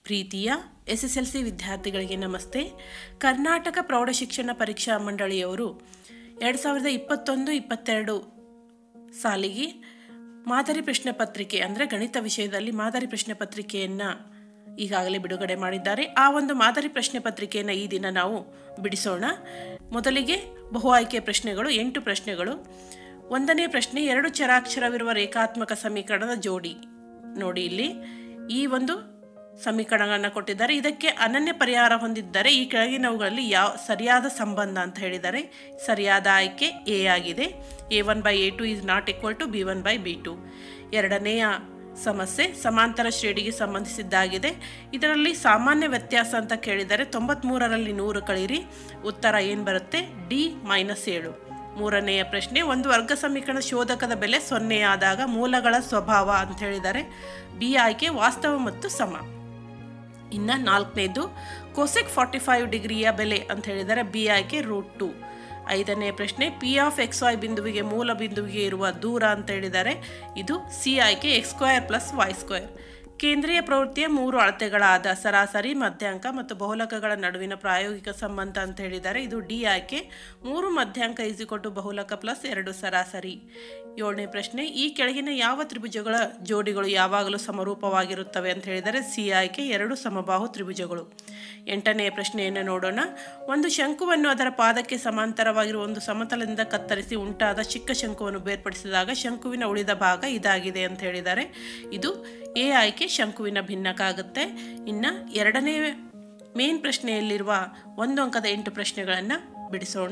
ಪ್ರೀತಿಯ S S L C ವಿದ್ಯಾರ್ಥಿಗಳಿಗೆ ನಮಸ್ತೆ ಕರ್ನಾಟಕ ಪ್ರೌಢಶಿಕ್ಷಣ ಪರೀಕ್ಷಾ ಮಂಡಳಿಯವರು ಎರಡು ಸಾವಿರದ ಇಪ್ಪತ್ತೊಂದು ಇಪ್ಪತ್ತೆರಡು ಸಾಲಿಗೆ ಮಾದರಿ ಪ್ರಶ್ನೆ ಪತ್ರಿಕೆ ಅಂದರೆ ಗಣಿತ ವಿಷಯದಲ್ಲಿ ಮಾದರಿ ಪ್ರಶ್ನೆ ಪತ್ರಿಕೆಯನ್ನು ಈಗಾಗಲೇ ಬಿಡುಗಡೆ ಮಾಡಿದ್ದಾರೆ ಆ ಒಂದು ಮಾದರಿ ಪ್ರಶ್ನೆ ಪತ್ರಿಕೆಯನ್ನು ಈ ದಿನ ನಾವು ಬಿಡಿಸೋಣ ಮೊದಲಿಗೆ ಬಹು ಆಯ್ಕೆ ಪ್ರಶ್ನೆಗಳು ಎಂಟು ಪ್ರಶ್ನೆಗಳು ಒಂದನೇ ಪ್ರಶ್ನೆ ಎರಡು ಚರಾಕ್ಷರವಿರುವ ರೇಖಾತ್ಮಕ ಸಮೀಕರಣದ ಜೋಡಿ ನೋಡಿ ಇಲ್ಲಿ ಈ ಒಂದು ಸಮೀಕರಣಗಳನ್ನು ಕೊಟ್ಟಿದ್ದಾರೆ ಇದಕ್ಕೆ ಅನನ್ಯ ಪರಿಹಾರ ಹೊಂದಿದ್ದರೆ ಈ ಕೆಳಗಿನವುಗಳಲ್ಲಿ ಯಾವ ಸರಿಯಾದ ಸಂಬಂಧ ಅಂತ ಹೇಳಿದ್ದಾರೆ ಸರಿಯಾದ ಆಯ್ಕೆ ಎ ಆಗಿದೆ A one by A two is not equal to B one by B two ಎರಡನೆಯ ಸಮಸ್ಯೆ ಸಮಾಂತರ ಶ್ರೇಣಿಗೆ ಸಂಬಂಧಿಸಿದ್ದಾಗಿದೆ ಇದರಲ್ಲಿ ಸಾಮಾನ್ಯ ವ್ಯತ್ಯಾಸ ಅಂತ ಕೇಳಿದರೆ ತೊಂಬತ್ಮೂರರಲ್ಲಿ ನೂರು ಕಳೀರಿ ಉತ್ತರ ಏನು ಬರುತ್ತೆ ಡಿ ಮೈನಸ್ ಏಳು ಮೂರನೆಯ ಪ್ರಶ್ನೆ ಒಂದು ವರ್ಗ ಸಮೀಕರಣ ಶೋಧಕದ ಬೆಲೆ ಸೊನ್ನೆಯಾದಾಗ ಮೂಲಗಳ ಸ್ವಭಾವ ಅಂತ ಹೇಳಿದ್ದಾರೆ ಬಿ ಆಯ್ಕೆ ವಾಸ್ತವ ಮತ್ತು ಸಮ ಇನ್ನು ನಾಲ್ಕನೇದು ಕೋಸೆಕ್ ಫಾರ್ಟಿ ಫೈವ್ ಡಿಗ್ರಿಯ ಬೆಲೆ ಅಂತ ಹೇಳಿದರೆ ಬಿ ಆಯ್ಕೆ ರೂಟ್ ಟು ಐದನೇ ಪ್ರಶ್ನೆ ಪಿ ಆಫ್ ಎಕ್ಸ್ ವೈ ಬಿಂದುವಿಗೆ ಮೂಲ ಬಿಂದುವಿಗೆ ಇರುವ ದೂರ ಅಂತ ಹೇಳಿದರೆ ಇದು ಸಿ ಆಯ್ಕೆ X square plus Y square ಕೇಂದ್ರೀಯ ಪ್ರವೃತ್ತಿಯ ಮೂರು ಅಳತೆಗಳಾದ ಸರಾಸರಿ ಮಧ್ಯಾಂಕ ಮತ್ತು ಬಹುಲಕಗಳ ನಡುವಿನ ಪ್ರಾಯೋಗಿಕ ಸಂಬಂಧ ಅಂತ ಹೇಳಿದ್ದಾರೆ ಇದು ಡಿ ಆಯ್ಕೆ ಮೂರು ಮಧ್ಯಾಂಕ ಇಸಿಕೊಟ್ಟು ಬಹುಲಕ ಪ್ಲಸ್ ಎರಡು ಸರಾಸರಿ ಏಳನೇ ಪ್ರಶ್ನೆ ಈ ಕೆಳಗಿನ ಯಾವ ತ್ರಿಭುಜಗಳ ಜೋಡಿಗಳು ಯಾವಾಗಲೂ ಸಮರೂಪವಾಗಿರುತ್ತವೆ ಅಂತ ಹೇಳಿದರೆ ಸಿ ಆಯ್ಕೆ ಎರಡು ಸಮಬಾಹು ತ್ರಿಭುಜಗಳು ಎಂಟನೆಯ ಪ್ರಶ್ನೆಯನ್ನು ನೋಡೋಣ ಒಂದು ಶಂಕುವನ್ನು ಅದರ ಪಾದಕ್ಕೆ ಸಮಾಂತರವಾಗಿರುವ ಒಂದು ಸಮತಲದಿಂದ ಕತ್ತರಿಸಿ ಉಂಟಾದ ಚಿಕ್ಕ ಶಂಕುವನ್ನು ಬೇರ್ಪಡಿಸಿದಾಗ ಶಂಕುವಿನ ಉಳಿದ ಭಾಗ ಇದಾಗಿದೆ ಅಂತ ಹೇಳಿದ್ದಾರೆ ಇದು ಎ ಆಯ್ಕೆ ಶಂಕುವಿನ ಭಿನ್ನಕ ಆಗುತ್ತೆ ಇನ್ನು ಎರಡನೇ ಮೇನ್ ಪ್ರಶ್ನೆಯಲ್ಲಿರುವ ಒಂದು ಅಂಕದ ಎಂಟು ಪ್ರಶ್ನೆಗಳನ್ನು ಬಿಡಿಸೋಣ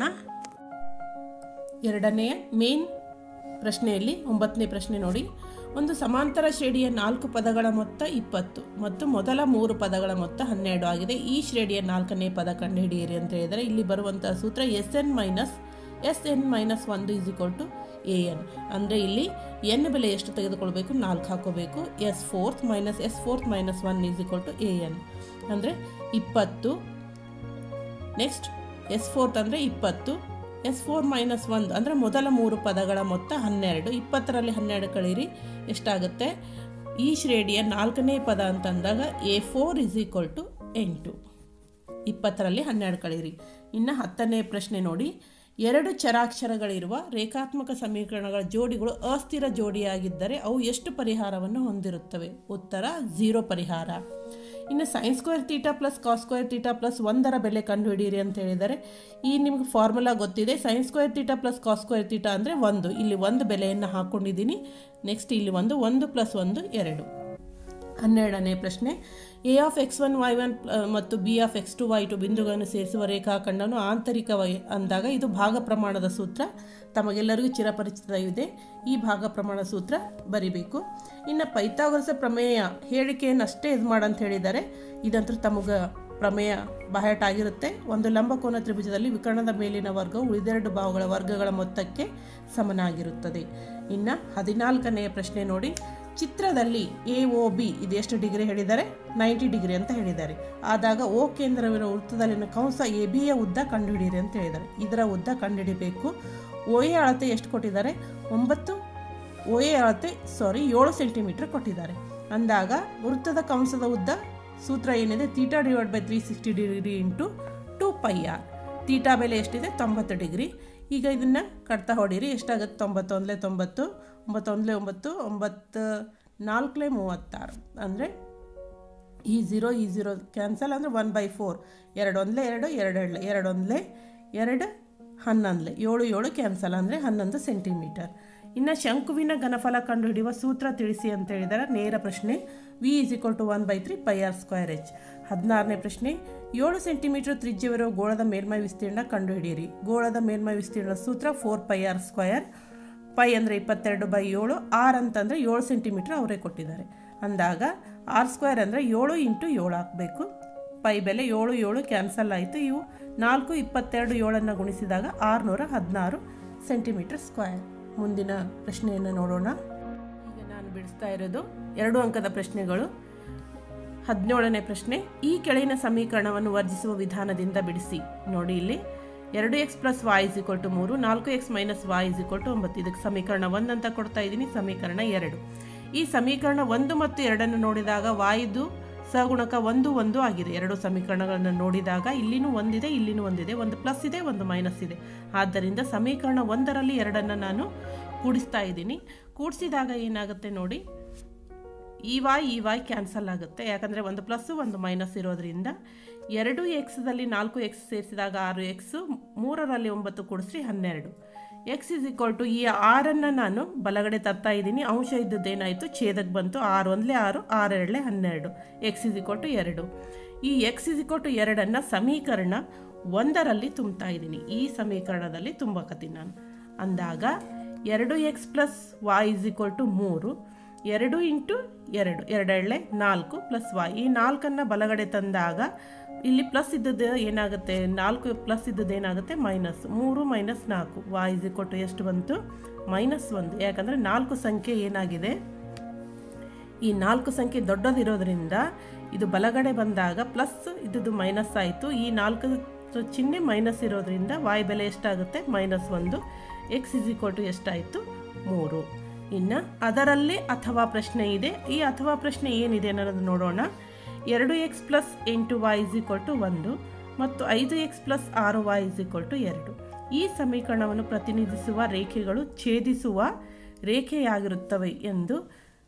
ಎರಡನೆಯ ಮೇನ್ ಪ್ರಶ್ನೆಯಲ್ಲಿ ಒಂಬತ್ತನೇ ಪ್ರಶ್ನೆ ನೋಡಿ ಒಂದು ಸಮಾಂತರ ಶ್ರೇಣಿಯ ನಾಲ್ಕು ಪದಗಳ ಮೊತ್ತ ಇಪ್ಪತ್ತು ಮತ್ತು ಮೊದಲ ಮೂರು ಪದಗಳ ಮೊತ್ತ ಹನ್ನೆರಡು ಆಗಿದೆ ಈ ಶ್ರೇಣಿಯ ನಾಲ್ಕನೇ ಪದ ಕಂಡುಹಿಡಿಯಿರಿ ಅಂತ ಹೇಳಿದರೆ ಇಲ್ಲಿ ಬರುವಂತಹ ಸೂತ್ರ S N minus S N minus ಒಂದು is equal to A N ಅಂದರೆ ಇಲ್ಲಿ ಎನ್ ಬೆಲೆ ಎಷ್ಟು ತೆಗೆದುಕೊಳ್ಬೇಕು ನಾಲ್ಕು ಹಾಕೋಬೇಕು S fourth minus S fourth minus one is equal to A N ಅಂದರೆ ಇಪ್ಪತ್ತು ನೆಕ್ಸ್ಟ್ ಎಸ್ ಫೋರ್ತ್ ಅಂದರೆ ಇಪ್ಪತ್ತು ಎಸ್ ಫೋರ್ ಮೈನಸ್ ಒಂದು ಅಂದರೆ ಮೊದಲ ಮೂರು ಪದಗಳ ಮೊತ್ತ ಹನ್ನೆರಡು ಇಪ್ಪತ್ತರಲ್ಲಿ ಹನ್ನೆರಡು ಕಳೀರಿ ಎಷ್ಟಾಗುತ್ತೆ ಈ ಶ್ರೇಣಿಯ ನಾಲ್ಕನೇ ಪದ ಅಂತಂದಾಗ A four is equal to ಎಂಟು ಇಪ್ಪತ್ತರಲ್ಲಿ ಹನ್ನೆರಡು ಕಳೀರಿ ಇನ್ನು ಹತ್ತನೇ ಪ್ರಶ್ನೆ ನೋಡಿ ಎರಡು ಚರಾಕ್ಷರಗಳಿರುವ ರೇಖಾತ್ಮಕ ಸಮೀಕರಣಗಳ ಜೋಡಿಗಳು ಅಸ್ಥಿರ ಜೋಡಿಯಾಗಿದ್ದರೆ ಅವು ಎಷ್ಟು ಪರಿಹಾರವನ್ನು ಹೊಂದಿರುತ್ತವೆ ಉತ್ತರ ಝೀರೋ ಪರಿಹಾರ ಇನ್ನು sin square theta plus cos square theta plus ಒಂದರ ಬೆಲೆ ಕಂಡುಹಿಡಿಯಿರಿ ಅಂತ ಹೇಳಿದರೆ ಈ ನಿಮ್ಗೆ ಫಾರ್ಮುಲಾ ಗೊತ್ತಿದೆ sin square theta plus cos square theta ಅಂದರೆ ಒಂದು ಇಲ್ಲಿ ಒಂದು ಬೆಲೆಯನ್ನು ಹಾಕ್ಕೊಂಡಿದ್ದೀನಿ ನೆಕ್ಸ್ಟ್ ಇಲ್ಲಿ ಒಂದು ಒಂದು ಪ್ಲಸ್ ಒಂದು ಎರಡು ಹನ್ನೆರಡನೇ ಪ್ರಶ್ನೆ A of X one Y one ಮತ್ತು B of X two Y two ಬಿಂದುಗಳನ್ನು ಸೇರಿಸುವ ರೇಖಾಖಂಡನು ಆಂತರಿಕ ವೈ ಅಂದಾಗ ಇದು ಭಾಗ ಪ್ರಮಾಣದ ಸೂತ್ರ ತಮಗೆಲ್ಲರಿಗೂ ಚಿರಪರಿಚಿತವಿದೆ ಈ ಭಾಗ ಪ್ರಮಾಣ ಸೂತ್ರ ಬರಿಬೇಕು ಇನ್ನು ಪೈಥಾಗರಸ ಪ್ರಮೇಯ ಹೇಳಿಕೆಯನ್ನು ಅಷ್ಟೇ ಇದು ಮಾಡಂತ ಹೇಳಿದ್ದಾರೆ ಇದಂತೂ ತಮಗೆ ಪ್ರಮೇಯ ಬಾಹ್ಯಾಟ ಆಗಿರುತ್ತೆ ಒಂದು ಲಂಬಕೋನ ತ್ರಿಭುಜದಲ್ಲಿ ವಿಕರ್ಣದ ಮೇಲಿನ ವರ್ಗವು ಉಳಿದೆರಡು ಭಾಗಗಳ ವರ್ಗಗಳ ಮೊತ್ತಕ್ಕೆ ಸಮನಾಗಿರುತ್ತದೆ ಇನ್ನು ಹದಿನಾಲ್ಕನೆಯ ಪ್ರಶ್ನೆ ನೋಡಿ ಚಿತ್ರದಲ್ಲಿ ಎ ಒ ಬಿ ಇದು ಎಷ್ಟು ಡಿಗ್ರಿ ಹೇಳಿದ್ದಾರೆ ನೈಂಟಿ ಡಿಗ್ರಿ ಅಂತ ಹೇಳಿದ್ದಾರೆ ಆದಾಗ ಓ ಕೇಂದ್ರವಿರುವ ವೃತ್ತದಲ್ಲಿನ ಕಂಸ ಎ ಬಿಯ ಉದ್ದ ಕಂಡುಹಿಡಿಯಿರಿ ಅಂತ ಹೇಳಿದ್ದಾರೆ ಇದರ ಉದ್ದ ಕಂಡುಹಿಡಿಬೇಕು ಓ ಎ ಅಳತೆ ಎಷ್ಟು ಕೊಟ್ಟಿದ್ದಾರೆ ಒಂಬತ್ತು ಓ ಎ ಅಳತೆ ಸಾರಿ ಏಳು ಸೆಂಟಿಮೀಟರ್ ಕೊಟ್ಟಿದ್ದಾರೆ ಅಂದಾಗ ವೃತ್ತದ ಕಂಸದ ಉದ್ದ ಸೂತ್ರ ಏನಿದೆ theta divide by three sixty degree into two pi R theta ಬೆಲೆ ಎಷ್ಟಿದೆ ತೊಂಬತ್ತು ಡಿಗ್ರಿ ಈಗ ಇದನ್ನು ಕಟ್ತಾ ಹೊಡೀರಿ ಎಷ್ಟಾಗುತ್ತೆ ತೊಂಬತ್ತೊಂದಲೇ ತೊಂಬತ್ತು ಒಂಬತ್ತೊಂದಲೇ ಒಂಬತ್ತು ಒಂಬತ್ತು ನಾಲ್ಕಲೇ ಮೂವತ್ತಾರು ಅಂದರೆ ಈ ಝೀರೋ ಈ ಝೀರೋ ಕ್ಯಾನ್ಸಲ್ ಅಂದರೆ ಒನ್ ಬೈ ಫೋರ್ ಎರಡು ಒಂದಲೇ ಎರಡು ಎರಡು ಎರಡಲೆ ಎರಡು ಒಂದಲೇ ಎರಡು ಹನ್ನೊಂದಲೇ ಏಳು ಏಳು ಕ್ಯಾನ್ಸಲ್ ಅಂದರೆ ಹನ್ನೊಂದು ಸೆಂಟಿಮೀಟರ್ ಇನ್ನು ಶಂಕುವಿನ ಘನಫಲ ಕಂಡುಹಿಡಿಯುವ ಸೂತ್ರ ತಿಳಿಸಿ ಅಂತ ಹೇಳಿದರೆ ನೇರ ಪ್ರಶ್ನೆ V is equal to one by three pi R square H ಹದಿನಾರನೇ ಪ್ರಶ್ನೆ ಏಳು ಸೆಂಟಿಮೀಟರ್ ತ್ರಿಜ್ಯವಿರುವ ಗೋಳದ ಮೇಲ್ಮೈ ವಿಸ್ತೀರ್ಣ ಕಂಡುಹಿಡಿಯಿರಿ ಗೋಳದ ಮೇಲ್ಮೈ ವಿಸ್ತೀರ್ಣ ಸೂತ್ರ four pi R square pi ಅಂದರೆ ಇಪ್ಪತ್ತೆರಡು ಬೈ ಏಳು ಆರ್ ಅಂತಂದರೆ ಏಳು ಸೆಂಟಿಮೀಟ್ರ್ ಅವರೇ ಕೊಟ್ಟಿದ್ದಾರೆ ಅಂದಾಗ ಆರ್ ಸ್ಕ್ವೇರ್ ಅಂದರೆ ಏಳು ಇಂಟು ಏಳು ಹಾಕಬೇಕು ಪೈ ಬೆಲೆ ಏಳು ಏಳು ಕ್ಯಾನ್ಸಲ್ ಆಯಿತು ಇವು ನಾಲ್ಕು ಇಪ್ಪತ್ತೆರಡು ಏಳನ್ನು ಗುಣಿಸಿದಾಗ ಆರುನೂರ ಹದಿನಾರು ಸೆಂಟಿಮೀಟರ್ ಸ್ಕ್ವೇರ್ ಮುಂದಿನ ಪ್ರಶ್ನೆಯನ್ನು ನೋಡೋಣ ಈಗ ನಾನು ಬಿಡಿಸ್ತಾ ಇರೋದು ಎರಡು ಅಂಕದ ಪ್ರಶ್ನೆಗಳು ಹದಿನೇಳನೇ ಪ್ರಶ್ನೆ ಈ ಕೆಳಗಿನ ಸಮೀಕರಣವನ್ನು ವರ್ಜಿಸುವ ವಿಧಾನದಿಂದ ಬಿಡಿಸಿ ನೋಡಿ ಇಲ್ಲಿ ಎರಡು X plus Y is equal to ಮೂರು ನಾಲ್ಕು X minus Y is equal to ಒಂಬತ್ತು ಇದಕ್ಕೆ ಸಮೀಕರಣ ಒಂದು ಅಂತ ಕೊಡ್ತಾ ಇದ್ದೀನಿ ಸಮೀಕರಣ ಎರಡು ಈ ಸಮೀಕರಣ ಒಂದು ಮತ್ತು ಎರಡನ್ನು ನೋಡಿದಾಗ ವಾಯ್ದು ಸಗುಣಕ ಒಂದು ಒಂದು ಆಗಿದೆ ಎರಡು ಸಮೀಕರಣಗಳನ್ನು ನೋಡಿದಾಗ ಇಲ್ಲಿನೂ ಒಂದಿದೆ ಇಲ್ಲಿನೂ ಒಂದಿದೆ ಒಂದು ಪ್ಲಸ್ ಇದೆ ಒಂದು ಮೈನಸ್ ಇದೆ ಆದ್ದರಿಂದ ಸಮೀಕರಣ ಒಂದರಲ್ಲಿ ಎರಡನ್ನು ನಾನು ಕೂಡಿಸ್ತಾ ಇದ್ದೀನಿ ಕೂಡಿಸಿದಾಗ ಏನಾಗುತ್ತೆ ನೋಡಿ E Y E Y cancel ಆಗುತ್ತೆ ಯಾಕಂದರೆ ಒಂದು ಪ್ಲಸ್ಸು ಒಂದು ಮೈನಸ್ ಇರೋದ್ರಿಂದ ಎರಡು ಎಕ್ಸ್ದಲ್ಲಿ ನಾಲ್ಕು ಎಕ್ಸ್ ಸೇರಿಸಿದಾಗ ಆರು ಎಕ್ಸು ಮೂರರಲ್ಲಿ ಒಂಬತ್ತು ಕೂಡಿಸ್ರಿ ಹನ್ನೆರಡು ಎಕ್ಸ್ ಇಸ್ ಈಕ್ವಲ್ ಟು ಈ ಆರನ್ನು ನಾನು ಬಲಗಡೆ ತರ್ತಾ ಇದ್ದೀನಿ ಅಂಶ ಇದ್ದದ್ದೇನಾಯಿತು ಛೇದಕ್ಕೆ ಬಂತು ಆರು ಒಂದಲೇ ಆರು ಆರು ಎರಡಲೇ ಹನ್ನೆರಡು ಎಕ್ಸ್ ಇಸ್ ಈಕ್ವಲ್ ಟು ಎರಡು ಈ ಎಕ್ಸ್ ಇಸ್ ಈಕ್ವಲ್ ಟು ಎರಡನ್ನು ಸಮೀಕರಣ ಒಂದರಲ್ಲಿ ತುಂಬ್ತಾ ಇದ್ದೀನಿ ಈ ಸಮೀಕರಣದಲ್ಲಿ ತುಂಬಕತ್ತೀನಿ ನಾನು ಅಂದಾಗ ಎರಡು X plus Y is equal to ಮೂರು ಎರಡು ಇಂಟು ಎರಡು ಎರಡೆರಳೆ ನಾಲ್ಕು ಪ್ಲಸ್ ವಾಯ್ ಈ ನಾಲ್ಕನ್ನು ಬಲಗಡೆ ತಂದಾಗ ಇಲ್ಲಿ ಪ್ಲಸ್ ಇದ್ದದ್ದು ಏನಾಗುತ್ತೆ ನಾಲ್ಕು ಪ್ಲಸ್ ಇದ್ದದ್ದು ಏನಾಗುತ್ತೆ ಮೈನಸ್ ಮೂರು ಮೈನಸ್ ನಾಲ್ಕು ವಾಯ್ ಇಸ್ ಕೊಟ್ಟು ಎಷ್ಟು ಬಂತು ಮೈನಸ್ ಒಂದು ಯಾಕಂದರೆ ನಾಲ್ಕು ಸಂಖ್ಯೆ ಏನಾಗಿದೆ ಈ ನಾಲ್ಕು ಸಂಖ್ಯೆ ದೊಡ್ಡದಿರೋದ್ರಿಂದ ಇದು ಬಲಗಡೆ ಬಂದಾಗ ಪ್ಲಸ್ ಇದ್ದದ್ದು ಮೈನಸ್ ಆಯಿತು ಈ ನಾಲ್ಕು ಚಿಹ್ನೆ ಮೈನಸ್ ಇರೋದ್ರಿಂದ ವಾಯ್ ಬೆಲೆ ಎಷ್ಟಾಗುತ್ತೆ ಮೈನಸ್ ಒಂದು ಎಕ್ಸ್ ಇಸ್ ಈಕ್ವಲ್ ಟು ಎಷ್ಟಾಯಿತು ಮೂರು ಇನ್ನು ಅದರಲ್ಲೇ ಅಥವಾ ಪ್ರಶ್ನೆ ಇದೆ ಈ ಅಥವಾ ಪ್ರಶ್ನೆ ಏನಿದೆ ಅನ್ನೋದು ನೋಡೋಣ ಎರಡು ಎಕ್ಸ್ ಪ್ಲಸ್ ಎಂಟು ವಾಯ್ ಇಸ್ ಈಕ್ವಲ್ ಟು ಒಂದು ಮತ್ತು ಐದು ಎಕ್ಸ್ ಪ್ಲಸ್ ಆರು ವಾಯ್ ಇಸ್ ಈಕ್ವಲ್ ಟು ಎರಡು ಈ ಸಮೀಕರಣವನ್ನು ಪ್ರತಿನಿಧಿಸುವ ರೇಖೆಗಳು ಛೇದಿಸುವ ರೇಖೆಯಾಗಿರುತ್ತವೆ ಎಂದು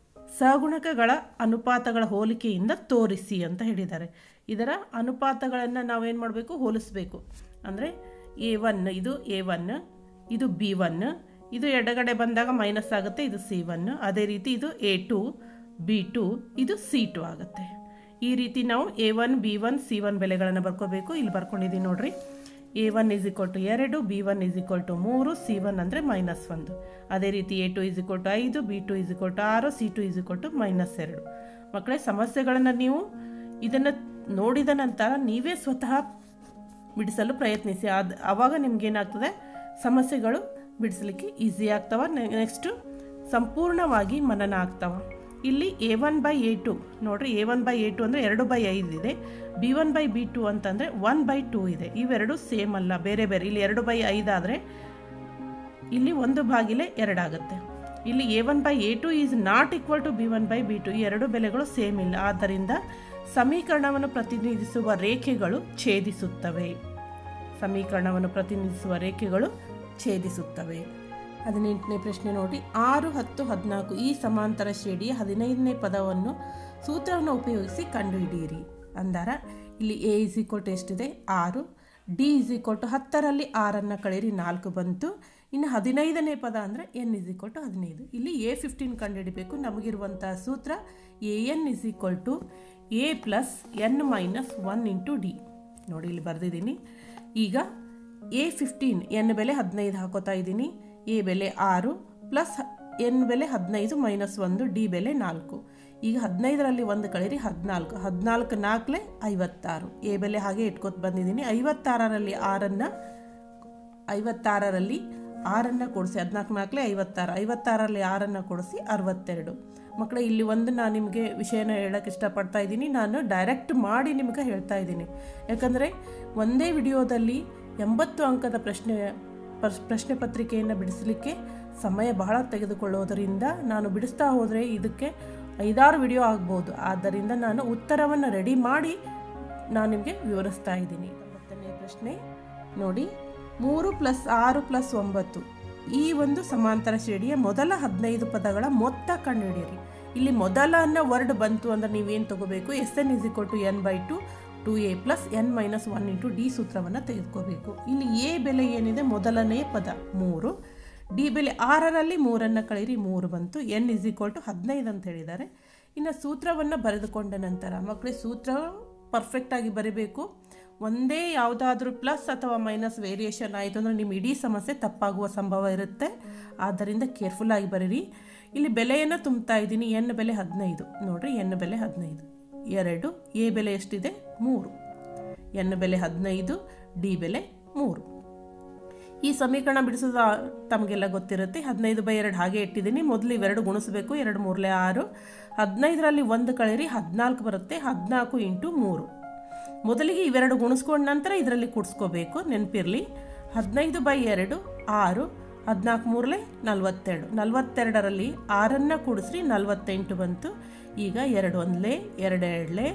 ಸಗುಣಕಗಳ ಅನುಪಾತಗಳ ಹೋಲಿಕೆಯಿಂದ ತೋರಿಸಿ ಅಂತ ಹೇಳಿದ್ದಾರೆ ಇದರ ಅನುಪಾತಗಳನ್ನು ನಾವೇನು ಮಾಡಬೇಕು ಹೋಲಿಸಬೇಕು ಅಂದರೆ ಎ ಒನ್ ಇದು ಎ ಒನ್ ಇದು ಬಿ ಒನ್ ಇದು ಎಡಗಡೆ ಬಂದಾಗ ಮೈನಸ್ ಆಗುತ್ತೆ ಇದು ಸಿ ಒನ್ ಅದೇ ರೀತಿ ಇದು ಎ ಟು ಬಿ ಟು ಇದು ಸಿ ಟು ಆಗುತ್ತೆ ಈ ರೀತಿ ನಾವು A one B one C one ಬೆಲೆಗಳನ್ನು ಬರ್ಕೋಬೇಕು ಇಲ್ಲಿ ಬರ್ಕೊಂಡಿದ್ದೀವಿ ನೋಡ್ರಿ A one is equal to ಎರಡು B one is equal to ಮೂರು ಸಿ ಒನ್ ಅಂದರೆ ಮೈನಸ್ ಒಂದು ಅದೇ ರೀತಿ A two is equal to ಐದು B two is equal to ಆರು C two is equal to minus ಎರಡು ಮಕ್ಕಳೇ ಸಮಸ್ಯೆಗಳನ್ನು ನೀವು ಇದನ್ನು ನೋಡಿದ ನಂತರ ನೀವೇ ಸ್ವತಃ ಬಿಡಿಸಲು ಪ್ರಯತ್ನಿಸಿ ಅದು ಆವಾಗ ನಿಮ್ಗೇನಾಗ್ತದೆ ಸಮಸ್ಯೆಗಳು ಬಿಡಿಸಲಿಕ್ಕೆ ಈಸಿ ಆಗ್ತವೆ ನೆಕ್ಸ್ಟು ಸಂಪೂರ್ಣವಾಗಿ ಮನನ ಆಗ್ತವೆ ಇಲ್ಲಿ A one by A two ನೋಡ್ರಿ A one by A two ಅಂದರೆ ಎರಡು ಬೈ ಐದು ಇದೆ B one by B two ಅಂತಂದರೆ ಒನ್ ಬೈ ಟೂ ಇದೆ ಇವೆರಡು ಸೇಮ್ ಅಲ್ಲ ಬೇರೆ ಬೇರೆ ಇಲ್ಲಿ ಎರಡು ಬೈ ಐದಾದರೆ ಇಲ್ಲಿ ಒಂದು ಬಾಗಿಲೆ ಎರಡಾಗುತ್ತೆ ಇಲ್ಲಿ A one by A two is not equal to B one by B two ಈ ಎರಡು ಬೆಲೆಗಳು ಸೇಮ್ ಇಲ್ಲ ಆದ್ದರಿಂದ ಸಮೀಕರಣವನ್ನು ಪ್ರತಿನಿಧಿಸುವ ರೇಖೆಗಳು ಛೇದಿಸುತ್ತವೆ ಸಮೀಕರಣವನ್ನು ಪ್ರತಿನಿಧಿಸುವ ರೇಖೆಗಳು ಛೇದಿಸುತ್ತವೆ ಹದಿನೆಂಟನೇ ಪ್ರಶ್ನೆ ನೋಡಿ ಆರು ಹತ್ತು ಹದಿನಾಲ್ಕು ಈ ಸಮಾಂತರ ಶ್ರೇಣಿಯ ಹದಿನೈದನೇ ಪದವನ್ನು ಸೂತ್ರವನ್ನು ಉಪಯೋಗಿಸಿ ಕಂಡುಹಿಡಿಯಿರಿ ಅಂದಾರ ಇಲ್ಲಿ ಎ ಇಸ್ ಈಕ್ವಲ್ ಟು ಎಷ್ಟಿದೆ ಆರು ಡಿ ಇಸ್ ಈಕ್ವಲ್ ಟು ಹತ್ತರಲ್ಲಿ ಆರನ್ನು ಕಳೆಯಿರಿ ನಾಲ್ಕು ಬಂತು ಇನ್ನು ಹದಿನೈದನೇ ಪದ ಅಂದರೆ ಎನ್ ಇಸ್ ಈಕ್ವಲ್ ಟು ಹದಿನೈದು ಇಲ್ಲಿ ಎ ಫಿಫ್ಟೀನ್ ಕಂಡುಹಿಡಿಬೇಕು ನಮಗಿರುವಂಥ ಸೂತ್ರ A N is equal to A plus N minus one into D ನೋಡಿ ಇಲ್ಲಿ ಬರೆದಿದ್ದೀನಿ ಈಗ ಎ ಫಿಫ್ಟೀನ್ ಎನ್ ಬೆಲೆ ಹದಿನೈದು ಹಾಕೋತಾ ಇದ್ದೀನಿ ಎ ಬೆಲೆ ಆರು ಪ್ಲಸ್ ಎನ್ ಬೆಲೆ ಹದಿನೈದು ಮೈನಸ್ ಒಂದು ಡಿ ಬೆಲೆ ನಾಲ್ಕು ಈಗ ಹದಿನೈದರಲ್ಲಿ ಒಂದು ಕಳೀರಿ ಹದಿನಾಲ್ಕು ಹದಿನಾಲ್ಕು ನಾಲ್ಕಲೆ ಐವತ್ತಾರು ಎ ಬೆಲೆ ಹಾಗೆ ಇಟ್ಕೊತ ಬಂದಿದ್ದೀನಿ ಐವತ್ತಾರರಲ್ಲಿ ಆರನ್ನು ಐವತ್ತಾರರಲ್ಲಿ ಆರನ್ನು ಕೊಡಿಸಿ ಹದಿನಾಲ್ಕು ನಾಲ್ಕಲೆ ಐವತ್ತಾರು ಐವತ್ತಾರರಲ್ಲಿ ಆರನ್ನು ಕೊಡಿಸಿ ಅರವತ್ತೆರಡು ಮಕ್ಕಳೇ ಇಲ್ಲಿ ಒಂದು ನಾನು ನಿಮಗೆ ವಿಷಯನ ಹೇಳೋಕ್ಕೆ ಇಷ್ಟಪಡ್ತಾ ಇದ್ದೀನಿ ನಾನು ಡೈರೆಕ್ಟ್ ಮಾಡಿ ನಿಮಗೆ ಹೇಳ್ತಾ ಇದ್ದೀನಿ ಯಾಕಂದರೆ ಒಂದೇ ವಿಡಿಯೋದಲ್ಲಿ ಎಂಬತ್ತು ಅಂಕದ ಪ್ರಶ್ನೆ ಪ್ರಶ್ನೆ ಪತ್ರಿಕೆಯನ್ನು ಬಿಡಿಸಲಿಕ್ಕೆ ಸಮಯ ಬಹಳ ತೆಗೆದುಕೊಳ್ಳೋದರಿಂದ ನಾನು ಬಿಡಿಸ್ತಾ ಹೋದರೆ ಇದಕ್ಕೆ ಐದಾರು ವಿಡಿಯೋ ಆಗ್ಬೋದು ಆದ್ದರಿಂದ ನಾನು ಉತ್ತರವನ್ನು ರೆಡಿ ಮಾಡಿ ನಾನು ನಿಮಗೆ ವಿವರಿಸ್ತಾ ಇದ್ದೀನಿ ಒಂಬತ್ತನೇ ಪ್ರಶ್ನೆ ನೋಡಿ ಮೂರು ಪ್ಲಸ್ ಆರು ಪ್ಲಸ್ ಒಂಬತ್ತು ಈ ಒಂದು ಸಮಾಂತರ ಶ್ರೇಣಿಯ ಮೊದಲ ಹದಿನೈದು ಪದಗಳ ಮೊತ್ತ ಕಂಡುಹಿಡಿಯಿರಿ ಇಲ್ಲಿ ಮೊದಲ ಅನ್ನೋ ವರ್ಡ್ ಬಂತು ಅಂದರೆ ನೀವೇನು ತಗೋಬೇಕು S N is equal to N by two two A plus N minus one into D ಸೂತ್ರವನ್ನು ತೆಗೆದುಕೋಬೇಕು ಇಲ್ಲಿ ಎ ಬೆಲೆ ಏನಿದೆ ಮೊದಲನೇ ಪದ ಮೂರು ಡಿ ಬೆಲೆ ಆರರಲ್ಲಿ ಮೂರನ್ನು ಕಳೀರಿ ಮೂರು ಬಂತು ಎನ್ ಇಸ್ ಈಕ್ವಲ್ ಟು ಹದಿನೈದು ಅಂತ ಹೇಳಿದ್ದಾರೆ ಇನ್ನು ಸೂತ್ರವನ್ನು ಬರೆದುಕೊಂಡ ನಂತರ ಮಕ್ಕಳಿಗೆ ಸೂತ್ರ ಪರ್ಫೆಕ್ಟಾಗಿ ಬರೀಬೇಕು ಒಂದೇ ಯಾವುದಾದ್ರೂ ಪ್ಲಸ್ ಅಥವಾ ಮೈನಸ್ ವೇರಿಯೇಷನ್ ಆಯಿತು ಅಂದರೆ ನಿಮ್ಮ ಇಡೀ ಸಮಸ್ಯೆ ತಪ್ಪಾಗುವ ಸಂಭವ ಇರುತ್ತೆ ಆದ್ದರಿಂದ ಕೇರ್ಫುಲ್ಲಾಗಿ ಬರೀರಿ ಇಲ್ಲಿ ಬೆಲೆಯನ್ನು ತುಂಬ್ತಾ ಇದ್ದೀನಿ ಎನ್ ಬೆಲೆ ಹದಿನೈದು ನೋಡಿರಿ ಎನ್ ಬೆಲೆ ಹದಿನೈದು ಎರಡು ಎ ಬೆಲೆ ಎಷ್ಟಿದೆ ಮೂರು ಎನ್ ಬೆಲೆ ಹದಿನೈದು ಡಿ ಬೆಲೆ ಮೂರು ಈ ಸಮೀಕರಣ ಬಿಡಿಸೋದು ತಮಗೆಲ್ಲ ಗೊತ್ತಿರುತ್ತೆ ಹದಿನೈದು ಬೈ ಎರಡು ಹಾಗೆ ಇಟ್ಟಿದ್ದೀನಿ ಮೊದಲು ಇವೆರಡು ಗುಣಿಸಬೇಕು ಎರಡು ಮೂರಲೆ ಆರು ಹದಿನೈದರಲ್ಲಿ ಒಂದು ಕಳೀರಿ ಹದಿನಾಲ್ಕು ಬರುತ್ತೆ ಹದಿನಾಲ್ಕು ಇಂಟು ಮೂರು ಮೊದಲಿಗೆ ಇವೆರಡು ಗುಣಿಸ್ಕೊಂಡ ನಂತರ ಇದರಲ್ಲಿ ಕೂಡಿಸ್ಕೋಬೇಕು ನೆನಪಿರಲಿ ಹದಿನೈದು ಬೈ ಎರಡು ಆರು ಹದಿನಾಲ್ಕು ಮೂರಲೆ ನಲ್ವತ್ತೆರಡು ನಲ್ವತ್ತೆರಡರಲ್ಲಿ ಆರನ್ನು ಕೂಡಿಸ್ರಿ ನಲ್ವತ್ತೆಂಟು ಬಂತು ಈಗ ಎರಡು ಒಂದಲೇ ಎರಡು ಎರಡಲೆ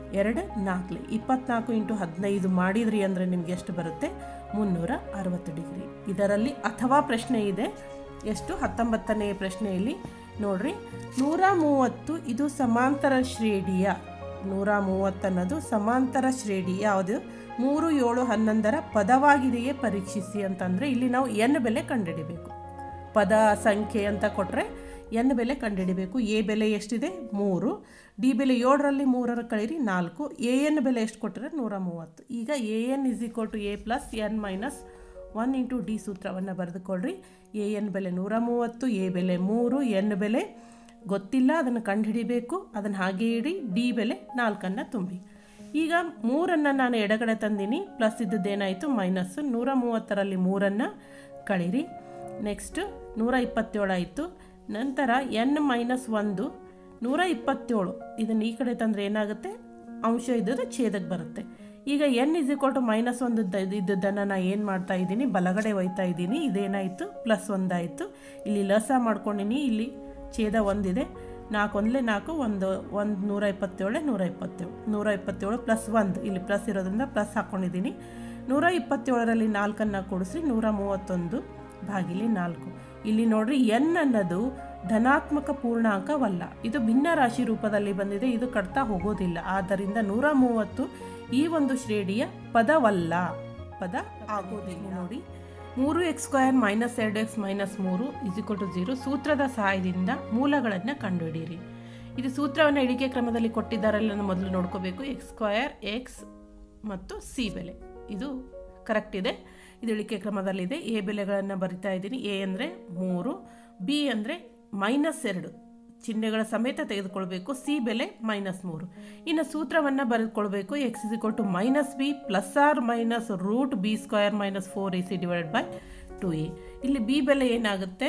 ಎರಡು ನಾಲ್ಕಲೆ ಇಪ್ಪತ್ನಾಲ್ಕು ಇಂಟು ಹದಿನೈದು ಮಾಡಿದ್ರಿ ಅಂದರೆ ನಿಮ್ಗೆ ಎಷ್ಟು ಬರುತ್ತೆ ಮುನ್ನೂರ ಅರವತ್ತು ಡಿಗ್ರಿ ಇದರಲ್ಲಿ ಅಥವಾ ಪ್ರಶ್ನೆ ಇದೆ ಎಷ್ಟು ಹತ್ತೊಂಬತ್ತನೇ ಪ್ರಶ್ನೆಯಲ್ಲಿ ನೋಡ್ರಿ ನೂರ ಮೂವತ್ತು ಇದು ಸಮಾಂತರ ಶ್ರೇಣಿಯ ನೂರ ಮೂವತ್ತನ್ನೋದು ಸಮಾಂತರ ಶ್ರೇಣಿ ಯಾವುದು ಮೂರು ಏಳು ಹನ್ನೊಂದರ ಪದವಾಗಿದೆಯೇ ಪರೀಕ್ಷಿಸಿ ಅಂತಂದರೆ ಇಲ್ಲಿ ನಾವು ಎನ್ ಬೆಲೆ ಕಂಡುಹಿಡಿಬೇಕು ಪದ ಸಂಖ್ಯೆ ಅಂತ ಕೊಟ್ಟರೆ ಎನ್ ಬೆಲೆ ಕಂಡುಹಿಡಿಬೇಕು ಎ ಬೆಲೆ ಎಷ್ಟಿದೆ ಮೂರು ಡಿ ಬೆಲೆ ಏಳರಲ್ಲಿ ಮೂರರ ಕಳೀರಿ ನಾಲ್ಕು ಎ ಎನ್ ಬೆಲೆ ಎಷ್ಟು ಕೊಟ್ಟರೆ ನೂರ ಮೂವತ್ತು ಈಗ A N is equal to A plus N minus one into D ಸೂತ್ರವನ್ನು ಬರೆದುಕೊಳ್ಳ್ರಿ ಎ ಎನ್ ಬೆಲೆ ನೂರ ಮೂವತ್ತು ಎ ಬೆಲೆ ಮೂರು ಎನ್ ಬೆಲೆ ಗೊತ್ತಿಲ್ಲ ಅದನ್ನು ಕಂಡುಹಿಡಿಬೇಕು ಅದನ್ನು ಹಾಗೆ ಇಡಿ ಡಿ ಬೆಲೆ ನಾಲ್ಕನ್ನು ತುಂಬಿ ಈಗ ಮೂರನ್ನು ನಾನು ಎಡಗಡೆ ತಂದೀನಿ ಪ್ಲಸ್ ಇದ್ದದ್ದೇನಾಯಿತು ಮೈನಸ್ಸು ನೂರ ಮೂವತ್ತರಲ್ಲಿ ಮೂರನ್ನು ಕಳೀರಿ ನೆಕ್ಸ್ಟ್ ನೂರ ಇಪ್ಪತ್ತೇಳು ಆಯಿತು ನಂತರ ಎನ್ ಮೈನಸ್ ಒಂದು ನೂರ ಇಪ್ಪತ್ತೇಳು ಇದನ್ನು ಈ ಕಡೆ ತಂದರೆ ಏನಾಗುತ್ತೆ ಅಂಶ ಇದ್ದದ್ದು ಛೇದಕ್ಕೆ ಬರುತ್ತೆ ಈಗ N is equal to minus ಒಂದು ಇದ್ದದ್ದನ್ನು ನಾನು ಏನು ಮಾಡ್ತಾ ಇದ್ದೀನಿ ಬಲಗಡೆ ಒಯ್ತಾ ಇದ್ದೀನಿ ಇದೇನಾಯಿತು ಪ್ಲಸ್ ಒಂದಾಯಿತು ಇಲ್ಲಿ ಲಸ ಮಾಡ್ಕೊಂಡಿನಿ ಇಲ್ಲಿ ಛೇದ ಒಂದಿದೆ ನಾಲ್ಕು ಒಂದಲೇ ನಾಲ್ಕು ಒಂದು ಒಂದು ನೂರ ಇಪ್ಪತ್ತೇಳು ನೂರ ಇಪ್ಪತ್ತೇಳು ನೂರ ಇಪ್ಪತ್ತೇಳು ಪ್ಲಸ್ ಒಂದು ಇಲ್ಲಿ ಪ್ಲಸ್ ಇರೋದ್ರಿಂದ ಪ್ಲಸ್ ಹಾಕ್ಕೊಂಡಿದ್ದೀನಿ ನೂರ ಇಪ್ಪತ್ತೇಳರಲ್ಲಿ ನಾಲ್ಕನ್ನು ಕೂಡಿಸಿ ನೂರ ಮೂವತ್ತೊಂದು ಭಾಗಿಲಿ ನಾಲ್ಕು ಇಲ್ಲಿ ನೋಡ್ರಿ ಎನ್ ಅನ್ನೋದು ಧನಾತ್ಮಕ ಪೂರ್ಣಾಂಕವಲ್ಲ ಇದು ಭಿನ್ನ ರಾಶಿ ರೂಪದಲ್ಲಿ ಬಂದಿದೆ ಇದು ಕಟ್ತಾ ಹೋಗೋದಿಲ್ಲ ಆದ್ದರಿಂದ ನೂರ ಮೂವತ್ತು ಈ ಒಂದು ಶ್ರೇಣಿಯ ಪದವಲ್ಲ ಪದ ಆಗೋದಿಲ್ಲ ನೋಡಿ ಮೂರು ಎಕ್ಸ್ ಸ್ಕ್ವಯರ್ ಮೈನಸ್ ಎರಡು ಎಕ್ಸ್ ಮೈನಸ್ ಮೂರು ಇಸ್ ಟು ಜೀರೋ ಸೂತ್ರದ ಸಹಾಯದಿಂದ ಮೂಲಗಳನ್ನು ಕಂಡುಹಿಡಿಯಿರಿ ಇದು ಸೂತ್ರವನ್ನು ಇಳಿಕೆ ಕ್ರಮದಲ್ಲಿ ಕೊಟ್ಟಿದ್ದಾರಲ್ಲ ನಾವು ಮೊದಲು ನೋಡ್ಕೋಬೇಕು ಎಕ್ಸ್ ಸ್ಕ್ವಯರ್ ಎಕ್ಸ್ ಮತ್ತು ಸಿ ಬೆಲೆ ಇದು ಕರೆಕ್ಟ್ ಇದೆ ಇದು ಇಳಿಕೆ ಕ್ರಮದಲ್ಲಿದೆ ಎ ಬೆಲೆಗಳನ್ನು ಬರಿತಾ ಇದ್ದೀನಿ ಎ ಅಂದರೆ ಮೂರು ಬಿ ಅಂದರೆ ಮೈನಸ್ ಎರಡು ಚಿಹ್ನೆಗಳ ಸಮೇತ ತೆಗೆದುಕೊಳ್ಬೇಕು ಸಿ ಬೆಲೆ ಮೈನಸ್ ಮೂರು ಇನ್ನು ಸೂತ್ರವನ್ನು ಬರೆದುಕೊಳ್ಬೇಕು X is equal to minus B plus or minus root B square minus four A C divided by two A ಇಲ್ಲಿ ಬಿ ಬೆಲೆ ಏನಾಗುತ್ತೆ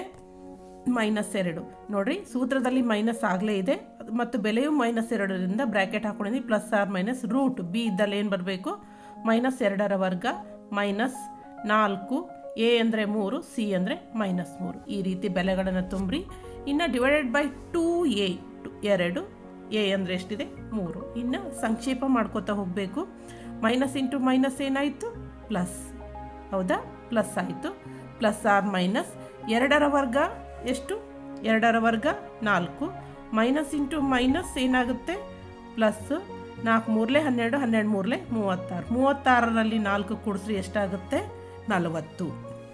ಮೈನಸ್ ಎರಡು ನೋಡ್ರಿ ಸೂತ್ರದಲ್ಲಿ ಮೈನಸ್ ಆಗಲೇ ಇದೆ ಮತ್ತು ಬೆಲೆಯು ಮೈನಸ್ ಎರಡರಿಂದ ಬ್ರ್ಯಾಕೆಟ್ ಹಾಕೊಂಡಿದ್ದೀನಿ plus or minus root B ಇದ್ದಲ್ಲಿ ಏನು ಬರಬೇಕು ಮೈನಸ್ ಎರಡರ ವರ್ಗ ಮೈನಸ್ ನಾಲ್ಕು ಎ ಅಂದರೆ ಮೂರು ಸಿ ಅಂದರೆ ಮೈನಸ್ ಮೂರು ಈ ರೀತಿ ಬೆಲೆಗಳನ್ನು ತುಂಬ್ರಿ ಇನ್ನು ಡಿವೈಡೆಡ್ ಬೈ ಟೂ ಎ ಎರಡು ಎ ಅಂದರೆ ಎಷ್ಟಿದೆ ಮೂರು ಇನ್ನು ಸಂಕ್ಷೇಪ ಮಾಡ್ಕೋತಾ ಹೋಗಬೇಕು ಮೈನಸ್ ಇಂಟು ಮೈನಸ್ ಏನಾಯಿತು ಪ್ಲಸ್ ಹೌದಾ ಪ್ಲಸ್ ಆಯಿತು ಪ್ಲಸ್ ಆರ್ ಮೈನಸ್ ಎರಡರ ವರ್ಗ ಎಷ್ಟು ಎರಡರ ವರ್ಗ ನಾಲ್ಕು ಮೈನಸ್ ಇಂಟು ಮೈನಸ್ ಏನಾಗುತ್ತೆ ಪ್ಲಸ್ ನಾಲ್ಕು ಮೂರಲೆ ಹನ್ನೆರಡು ಹನ್ನೆರಡು ಮೂರಲೆ ಮೂವತ್ತಾರು ಮೂವತ್ತಾರರಲ್ಲಿ ನಾಲ್ಕು ಕೂಡಿಸ್ರಿ ಎಷ್ಟಾಗುತ್ತೆ ನಲವತ್ತು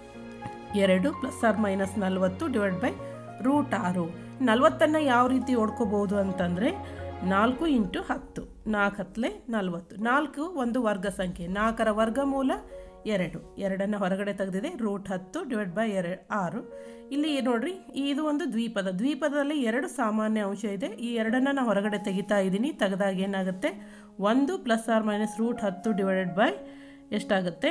ಎರಡು ಪ್ಲಸ್ ಆರ್ ಮೈನಸ್ ನಲವತ್ತು ಡಿವೈಡ್ ಬೈ ರೂಟ್ ಆರು ನಲವತ್ತನ್ನು ಯಾವ ರೀತಿ ಓಡ್ಕೋಬೋದು ಅಂತಂದರೆ ನಾಲ್ಕು ಇಂಟು ಹತ್ತು ನಾಲ್ಕು ಹತ್ತಲೆ ನಲವತ್ತು ನಾಲ್ಕು ಒಂದು ವರ್ಗ ಸಂಖ್ಯೆ ನಾಲ್ಕರ ವರ್ಗಮೂಲ ಎರಡು ಎರಡನ್ನು ಹೊರಗಡೆ ತೆಗೆದಿದೆ ರೂಟ್ ಹತ್ತು ಡಿವೈಡ್ ಬೈ ಎರಡು ಆರು ಇಲ್ಲಿ ನೋಡ್ರಿ ಇದು ಒಂದು ದ್ವೀಪದ ದ್ವೀಪದಲ್ಲಿ ಎರಡು ಸಾಮಾನ್ಯ ಅಂಶ ಇದೆ ಈ ಎರಡನ್ನು ನಾನು ಹೊರಗಡೆ ತೆಗಿತಾ ಇದ್ದೀನಿ ತೆಗೆದಾಗ ಏನಾಗುತ್ತೆ ಒಂದು ಪ್ಲಸ್ ಆರ್ ಮೈನಸ್ ರೂಟ್ ಹತ್ತು ಡಿವೈಡೆಡ್ ಬೈ ಎಷ್ಟಾಗುತ್ತೆ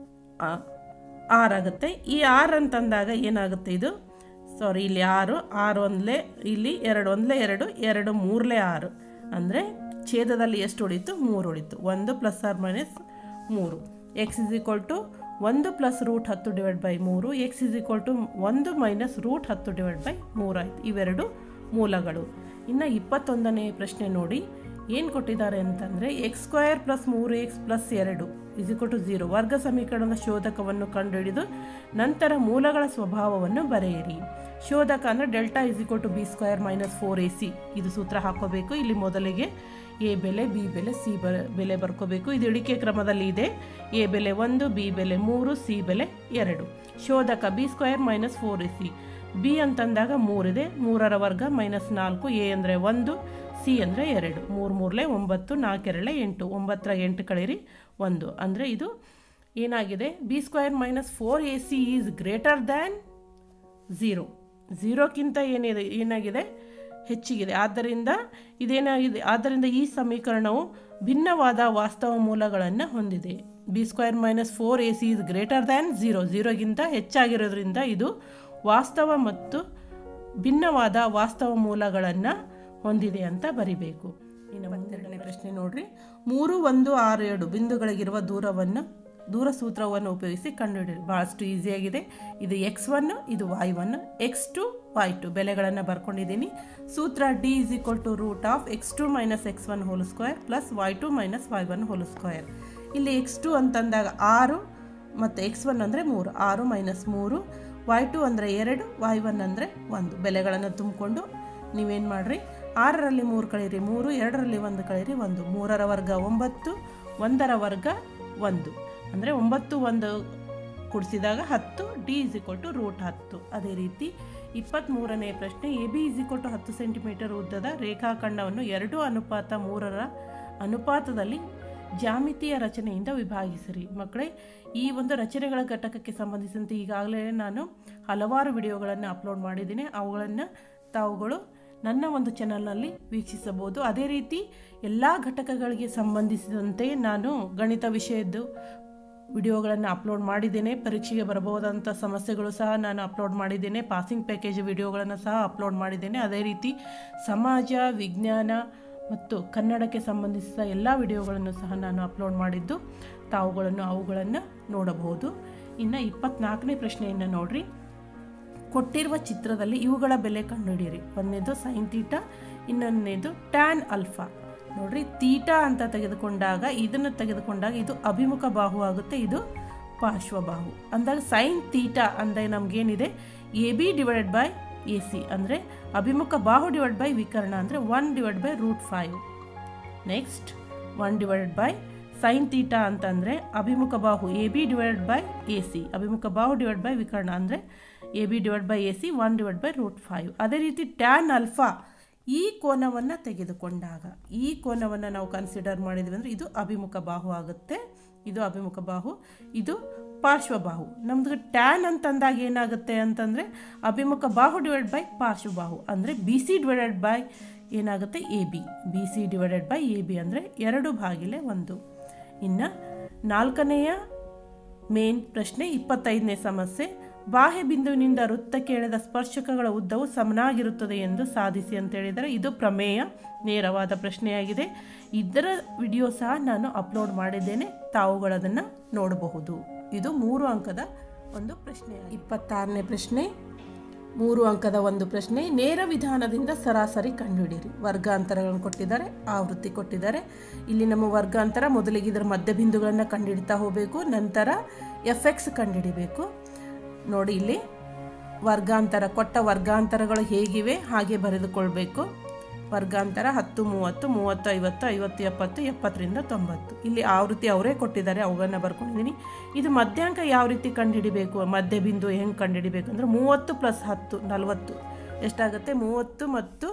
ಆರು ಆಗುತ್ತೆ ಈ ಆರು ಅಂತಂದಾಗ ಏನಾಗುತ್ತೆ ಇದು ಸಾರಿ ಇಲ್ಲಿ ಆರು ಆರು ಒಂದಲೇ ಇಲ್ಲಿ ಎರಡು ಒಂದಲೇ ಎರಡು ಎರಡು ಮೂರಲೇ ಆರು ಅಂದರೆ ಛೇದದಲ್ಲಿ ಎಷ್ಟು ಉಳಿತು ಮೂರು ಉಳಿತು ಒಂದು ಪ್ಲಸ್ ಆರ್ ಮೈನಸ್ ಮೂರು ಎಕ್ಸ್ ಇಸ್ ಈಕ್ವಲ್ ಟು ಒಂದು ಪ್ಲಸ್ ರೂಟ್ ಹತ್ತು ಡಿವೈಡ್ ಬೈ ಮೂರು ಎಕ್ಸ್ ಇಸ್ ಈಕ್ವಲ್ ಟು ಒಂದು ಮೈನಸ್ ರೂಟ್ ಹತ್ತು ಡಿವೈಡ್ ಬೈ ಮೂರು ಆಯ್ತು ಇವೆರಡು ಮೂಲಗಳು ಇನ್ನು ಇಪ್ಪತ್ತೊಂದನೇ ಪ್ರಶ್ನೆ ನೋಡಿ ಏನು ಕೊಟ್ಟಿದ್ದಾರೆ ಅಂತಂದರೆ ಎಕ್ಸ್ ಸ್ಕ್ವಯರ್ ಪ್ಲಸ್ ಮೂರು ಎಕ್ಸ್ ಪ್ಲಸ್ ಎರಡು ಇಸ್ ಈಕ್ವಲ್ ಟು ಝೀರೋ ವರ್ಗ ಸಮೀಕರಣದ ಶೋಧಕವನ್ನು ಕಂಡುಹಿಡಿದು ನಂತರ ಮೂಲಗಳ ಸ್ವಭಾವವನ್ನು ಬರೆಯಿರಿ ಶೋಧಕ ಅಂದರೆ delta is equal to B square minus four A C ಇದು ಸೂತ್ರ ಹಾಕೋಬೇಕು ಇಲ್ಲಿ ಮೊದಲಿಗೆ ಎ ಬೆಲೆ ಬಿ ಬೆಲೆ ಸಿ ಬ ಬೆಲೆ ಬರ್ಕೋಬೇಕು ಇದು ಇಳಿಕೆ ಕ್ರಮದಲ್ಲಿ ಇದೆ ಎ ಬೆಲೆ ಒಂದು ಬಿ ಬೆಲೆ ಮೂರು ಸಿ ಬೆಲೆ ಎರಡು ಶೋಧಕ B square minus four A C B ಅಂತಂದಾಗ ಮೂರಿದೆ ಮೂರರ ವರ್ಗ ಮೈನಸ್ ನಾಲ್ಕು ಎ ಅಂದರೆ ಒಂದು ಸಿ ಅಂದರೆ ಎರಡು ಮೂರು ಮೂರಲೆ ಒಂಬತ್ತು ನಾಲ್ಕೆರಳೆ ಎಂಟು ಒಂಬತ್ತರ ಎಂಟು ಕಳೀರಿ ಒಂದು ಅಂದರೆ ಇದು ಏನಾಗಿದೆ B square minus four A C is greater than zero ಝೀರೋಕ್ಕಿಂತ ಏನಿದೆ ಏನಾಗಿದೆ ಹೆಚ್ಚಿಗಿದೆ ಆದ್ದರಿಂದ ಇದೇನಾಗಿದೆ ಆದ್ದರಿಂದ ಈ ಸಮೀಕರಣವು ಭಿನ್ನವಾದ ವಾಸ್ತವ ಮೂಲಗಳನ್ನು ಹೊಂದಿದೆ B square minus four A C is greater than zero ಝೀರೋಗಿಂತ ಹೆಚ್ಚಾಗಿರೋದ್ರಿಂದ ಇದು ವಾಸ್ತವ ಮತ್ತು ಭಿನ್ನವಾದ ವಾಸ್ತವ ಮೂಲಗಳನ್ನು ಹೊಂದಿದೆ ಅಂತ ಬರಿಬೇಕು ಇನ್ನು ಒಂದೆರಡನೇ ಪ್ರಶ್ನೆ ನೋಡ್ರಿ ಮೂರು ಒಂದು ಆರು ಏಳು ಬಿಂದುಗಳಿಗಿರುವ ದೂರವನ್ನು ದೂರ ಸೂತ್ರವನ್ನು ಉಪಯೋಗಿಸಿ ಕಂಡುಹಿಡಿಯಿರಿ ಭಾಳಷ್ಟು ಈಸಿಯಾಗಿದೆ ಇದು ಎಕ್ಸ್ ಒನ್ ಇದು Y one X two Y two ಬೆಲೆಗಳನ್ನು ಬರ್ಕೊಂಡಿದ್ದೀನಿ ಸೂತ್ರ D is equal to root of X two minus X one whole square plus Y two minus Y one whole square ಇಲ್ಲಿ ಎಕ್ಸ್ ಟು ಅಂತಂದಾಗ ಆರು ಮತ್ತು X one ಅಂದರೆ ಮೂರು ಆರು ಮೈನಸ್ ಮೂರು ವೈ ಟು ಅಂದರೆ ಎರಡು ವೈ ಒನ್ ಅಂದರೆ ಒಂದು ಬೆಲೆಗಳನ್ನು ತುಂಬಿಕೊಂಡು ನೀವೇನು ಮಾಡಿರಿ ಆರರಲ್ಲಿ ಮೂರು ಕಳೀರಿ ಮೂರು ಎರಡರಲ್ಲಿ ಒಂದು ಕಳೀರಿ ಒಂದು ಮೂರರ ವರ್ಗ ಒಂಬತ್ತು ಒಂದರ ವರ್ಗ ಒಂದು ಅಂದರೆ ಒಂಬತ್ತು ಒಂದು ಕೂಡಿಸಿದಾಗ ಹತ್ತು D is equal to root ಹತ್ತು ಅದೇ ರೀತಿ ಇಪ್ಪತ್ತ್ಮೂರನೇ ಪ್ರಶ್ನೆ A B is equal to ಹತ್ತು ಸೆಂಟಿಮೀಟರ್ ಉದ್ದದ ರೇಖಾಖಂಡವನ್ನು ಎರಡು ಅನುಪಾತ ಮೂರರ ಅನುಪಾತದಲ್ಲಿ ಜಾಮಿತಿಯ ರಚನೆಯಿಂದ ವಿಭಾಗಿಸಿರಿ ಮಕ್ಕಳೇ ಈ ಒಂದು ರಚನೆಗಳ ಘಟಕಕ್ಕೆ ಸಂಬಂಧಿಸಿದಂತೆ ಈಗಾಗಲೇ ನಾನು ಹಲವಾರು ವಿಡಿಯೋಗಳನ್ನು ಅಪ್ಲೋಡ್ ಮಾಡಿದ್ದೀನಿ ಅವುಗಳನ್ನು ತಾವುಗಳು ನನ್ನ ಒಂದು ಚಾನಲ್ನಲ್ಲಿ ವೀಕ್ಷಿಸಬಹುದು ಅದೇ ರೀತಿ ಎಲ್ಲ ಘಟಕಗಳಿಗೆ ಸಂಬಂಧಿಸಿದಂತೆ ನಾನು ಗಣಿತ ವಿಷಯದ್ದು ವಿಡಿಯೋಗಳನ್ನು ಅಪ್ಲೋಡ್ ಮಾಡಿದ್ದೇನೆ ಪರೀಕ್ಷೆಗೆ ಬರಬಹುದಂಥ ಸಮಸ್ಯೆಗಳು ಸಹ ನಾನು ಅಪ್ಲೋಡ್ ಮಾಡಿದ್ದೇನೆ ಪಾಸಿಂಗ್ ಪ್ಯಾಕೇಜ್ ವಿಡಿಯೋಗಳನ್ನು ಸಹ ಅಪ್ಲೋಡ್ ಮಾಡಿದ್ದೇನೆ ಅದೇ ರೀತಿ ಸಮಾಜ ವಿಜ್ಞಾನ ಮತ್ತು ಕನ್ನಡಕ್ಕೆ ಸಂಬಂಧಿಸಿದ ಎಲ್ಲ ವಿಡಿಯೋಗಳನ್ನು ಸಹ ನಾನು ಅಪ್ಲೋಡ್ ಮಾಡಿದ್ದು ತಾವುಗಳನ್ನು ಅವುಗಳನ್ನು ನೋಡಬಹುದು ಇನ್ನು ಇಪ್ಪತ್ನಾಲ್ಕನೇ ಪ್ರಶ್ನೆಯನ್ನು ನೋಡ್ರಿ ಕೊಟ್ಟಿರುವ ಚಿತ್ರದಲ್ಲಿ ಇವುಗಳ ಬೆಲೆ ಕಂಡುಹಿಡಿಯಿರಿ ಒಂದನೇದು ಸೈನ್ ತೀಟಾ ಇನ್ನೊಂದನೇದು ಟ್ಯಾನ್ ಅಲ್ಫಾ ನೋಡ್ರಿ ತೀಟಾ ಅಂತ ತೆಗೆದುಕೊಂಡಾಗ ಇದನ್ನು ತೆಗೆದುಕೊಂಡಾಗ ಇದು ಅಭಿಮುಖ ಬಾಹು ಆಗುತ್ತೆ ಇದು ಪಾರ್ಶ್ವಬಾಹು ಅಂದಾಗ ಸೈನ್ ತೀಟಾ ಅಂದರೆ ನಮಗೇನಿದೆ A B divided by A C ಅಂದರೆ ಅಭಿಮುಖ ಬಾಹು ಡಿವೈಡ್ ಬೈ ವಿಕರ್ಣ ಅಂದರೆ one divide by root five next one divided by sine theta ಅಂತಂದರೆ ಅಭಿಮುಖ ಬಾಹು A B divided by A C ಅಭಿಮುಖ ಬಾಹು ಡಿವೈಡ್ ಬೈ ವಿಕರ್ಣ ಅಂದರೆ A B divide by A C one divide by root five ಅದೇ ರೀತಿ ಟ್ಯಾನ್ ಅಲ್ಫಾ ಈ ಕೋನವನ್ನು ತೆಗೆದುಕೊಂಡಾಗ ಈ ಕೋನವನ್ನು ನಾವು ಕನ್ಸಿಡರ್ ಮಾಡಿದ್ವಿ ಅಂದರೆ ಇದು ಅಭಿಮುಖ ಬಾಹು ಆಗುತ್ತೆ ಇದು ಅಭಿಮುಖ ಬಾಹು ಇದು ಪಾರ್ಶ್ವಬಾಹು ನಮ್ದು ಟ್ಯಾನ್ ಅಂತಂದಾಗ ಏನಾಗುತ್ತೆ ಅಂತಂದರೆ ಅಭಿಮುಖ ಬಾಹು ಡಿವೈಡ್ ಬೈ ಪಾರ್ಶ್ವಬಾಹು ಅಂದರೆ ಬಿ ಸಿ ಡಿವೈಡೆಡ್ ಬೈ ಏನಾಗುತ್ತೆ A B B C divided by A B ಅಂದರೆ ಎರಡು ಭಾಗಿಲೆ ಒಂದು ಇನ್ನು ನಾಲ್ಕನೆಯ ಮೇನ್ ಪ್ರಶ್ನೆ ಇಪ್ಪತ್ತೈದನೇ ಸಮಸ್ಯೆ ಬಾಹ್ಯ ಬಿಂದುವಿನಿಂದ ವೃತ್ತಕ್ಕೆ ಎಳೆದ ಸ್ಪರ್ಶಕಗಳ ಉದ್ದವು ಸಮನಾಗಿರುತ್ತದೆ ಎಂದು ಸಾಧಿಸಿ ಅಂತ ಹೇಳಿದರೆ ಇದು ಪ್ರಮೇಯ ನೇರವಾದ ಪ್ರಶ್ನೆಯಾಗಿದೆ ಇದರ ವಿಡಿಯೋ ಸಹ ನಾನು ಅಪ್ಲೋಡ್ ಮಾಡಿದ್ದೇನೆ ತಾವುಗಳದನ್ನು ನೋಡಬಹುದು ಇದು ಮೂರು ಅಂಕದ ಒಂದು ಪ್ರಶ್ನೆ ಇಪ್ಪತ್ತಾರನೇ ಪ್ರಶ್ನೆ ಮೂರು ಅಂಕದ ಒಂದು ಪ್ರಶ್ನೆ ನೇರ ವಿಧಾನದಿಂದ ಸರಾಸರಿ ಕಂಡುಹಿಡಿಯಿರಿ ವರ್ಗಾಂತರಗಳನ್ನು ಕೊಟ್ಟಿದ್ದಾರೆ ಆವೃತ್ತಿ ಕೊಟ್ಟಿದ್ದಾರೆ ಇಲ್ಲಿ ನಮ್ಮ ವರ್ಗಾಂತರ ಮೊದಲಿಗೆ ಇದರ ಮಧ್ಯಬಿಂದುಗಳನ್ನು ಕಂಡುಹಿಡಿತಾ ಹೋಗಬೇಕು ನಂತರ ಎಫ್ ಎಕ್ಸ್ ಕಂಡುಹಿಡಿಬೇಕು ನೋಡಿ ಇಲ್ಲಿ ವರ್ಗಾಂತರ ಕೊಟ್ಟ ವರ್ಗಾಂತರಗಳು ಹೇಗಿವೆ ಹಾಗೆ ಬರೆದುಕೊಳ್ಬೇಕು ವರ್ಗಾಂತರ ಹತ್ತು ಮೂವತ್ತು ಮೂವತ್ತು ಐವತ್ತು ಐವತ್ತು ಎಪ್ಪತ್ತು ಎಪ್ಪತ್ತರಿಂದ ತೊಂಬತ್ತು ಇಲ್ಲಿ ಆವೃತ್ತಿ ಅವರೇ ಕೊಟ್ಟಿದ್ದಾರೆ ಅವುಗಳನ್ನ ಬರ್ಕೊಂಡಿದ್ದೀನಿ ಇದು ಮಧ್ಯಾಂಕ ಯಾವ ರೀತಿ ಕಂಡುಹಿಡಿಬೇಕು ಮಧ್ಯ ಬಿಂದು ಹೆಂಗೆ ಕಂಡುಹಿಡಿಬೇಕು ಅಂದರೆ ಮೂವತ್ತು ಪ್ಲಸ್ ಹತ್ತು ನಲವತ್ತು ಎಷ್ಟಾಗುತ್ತೆ ಮೂವತ್ತು ಮತ್ತು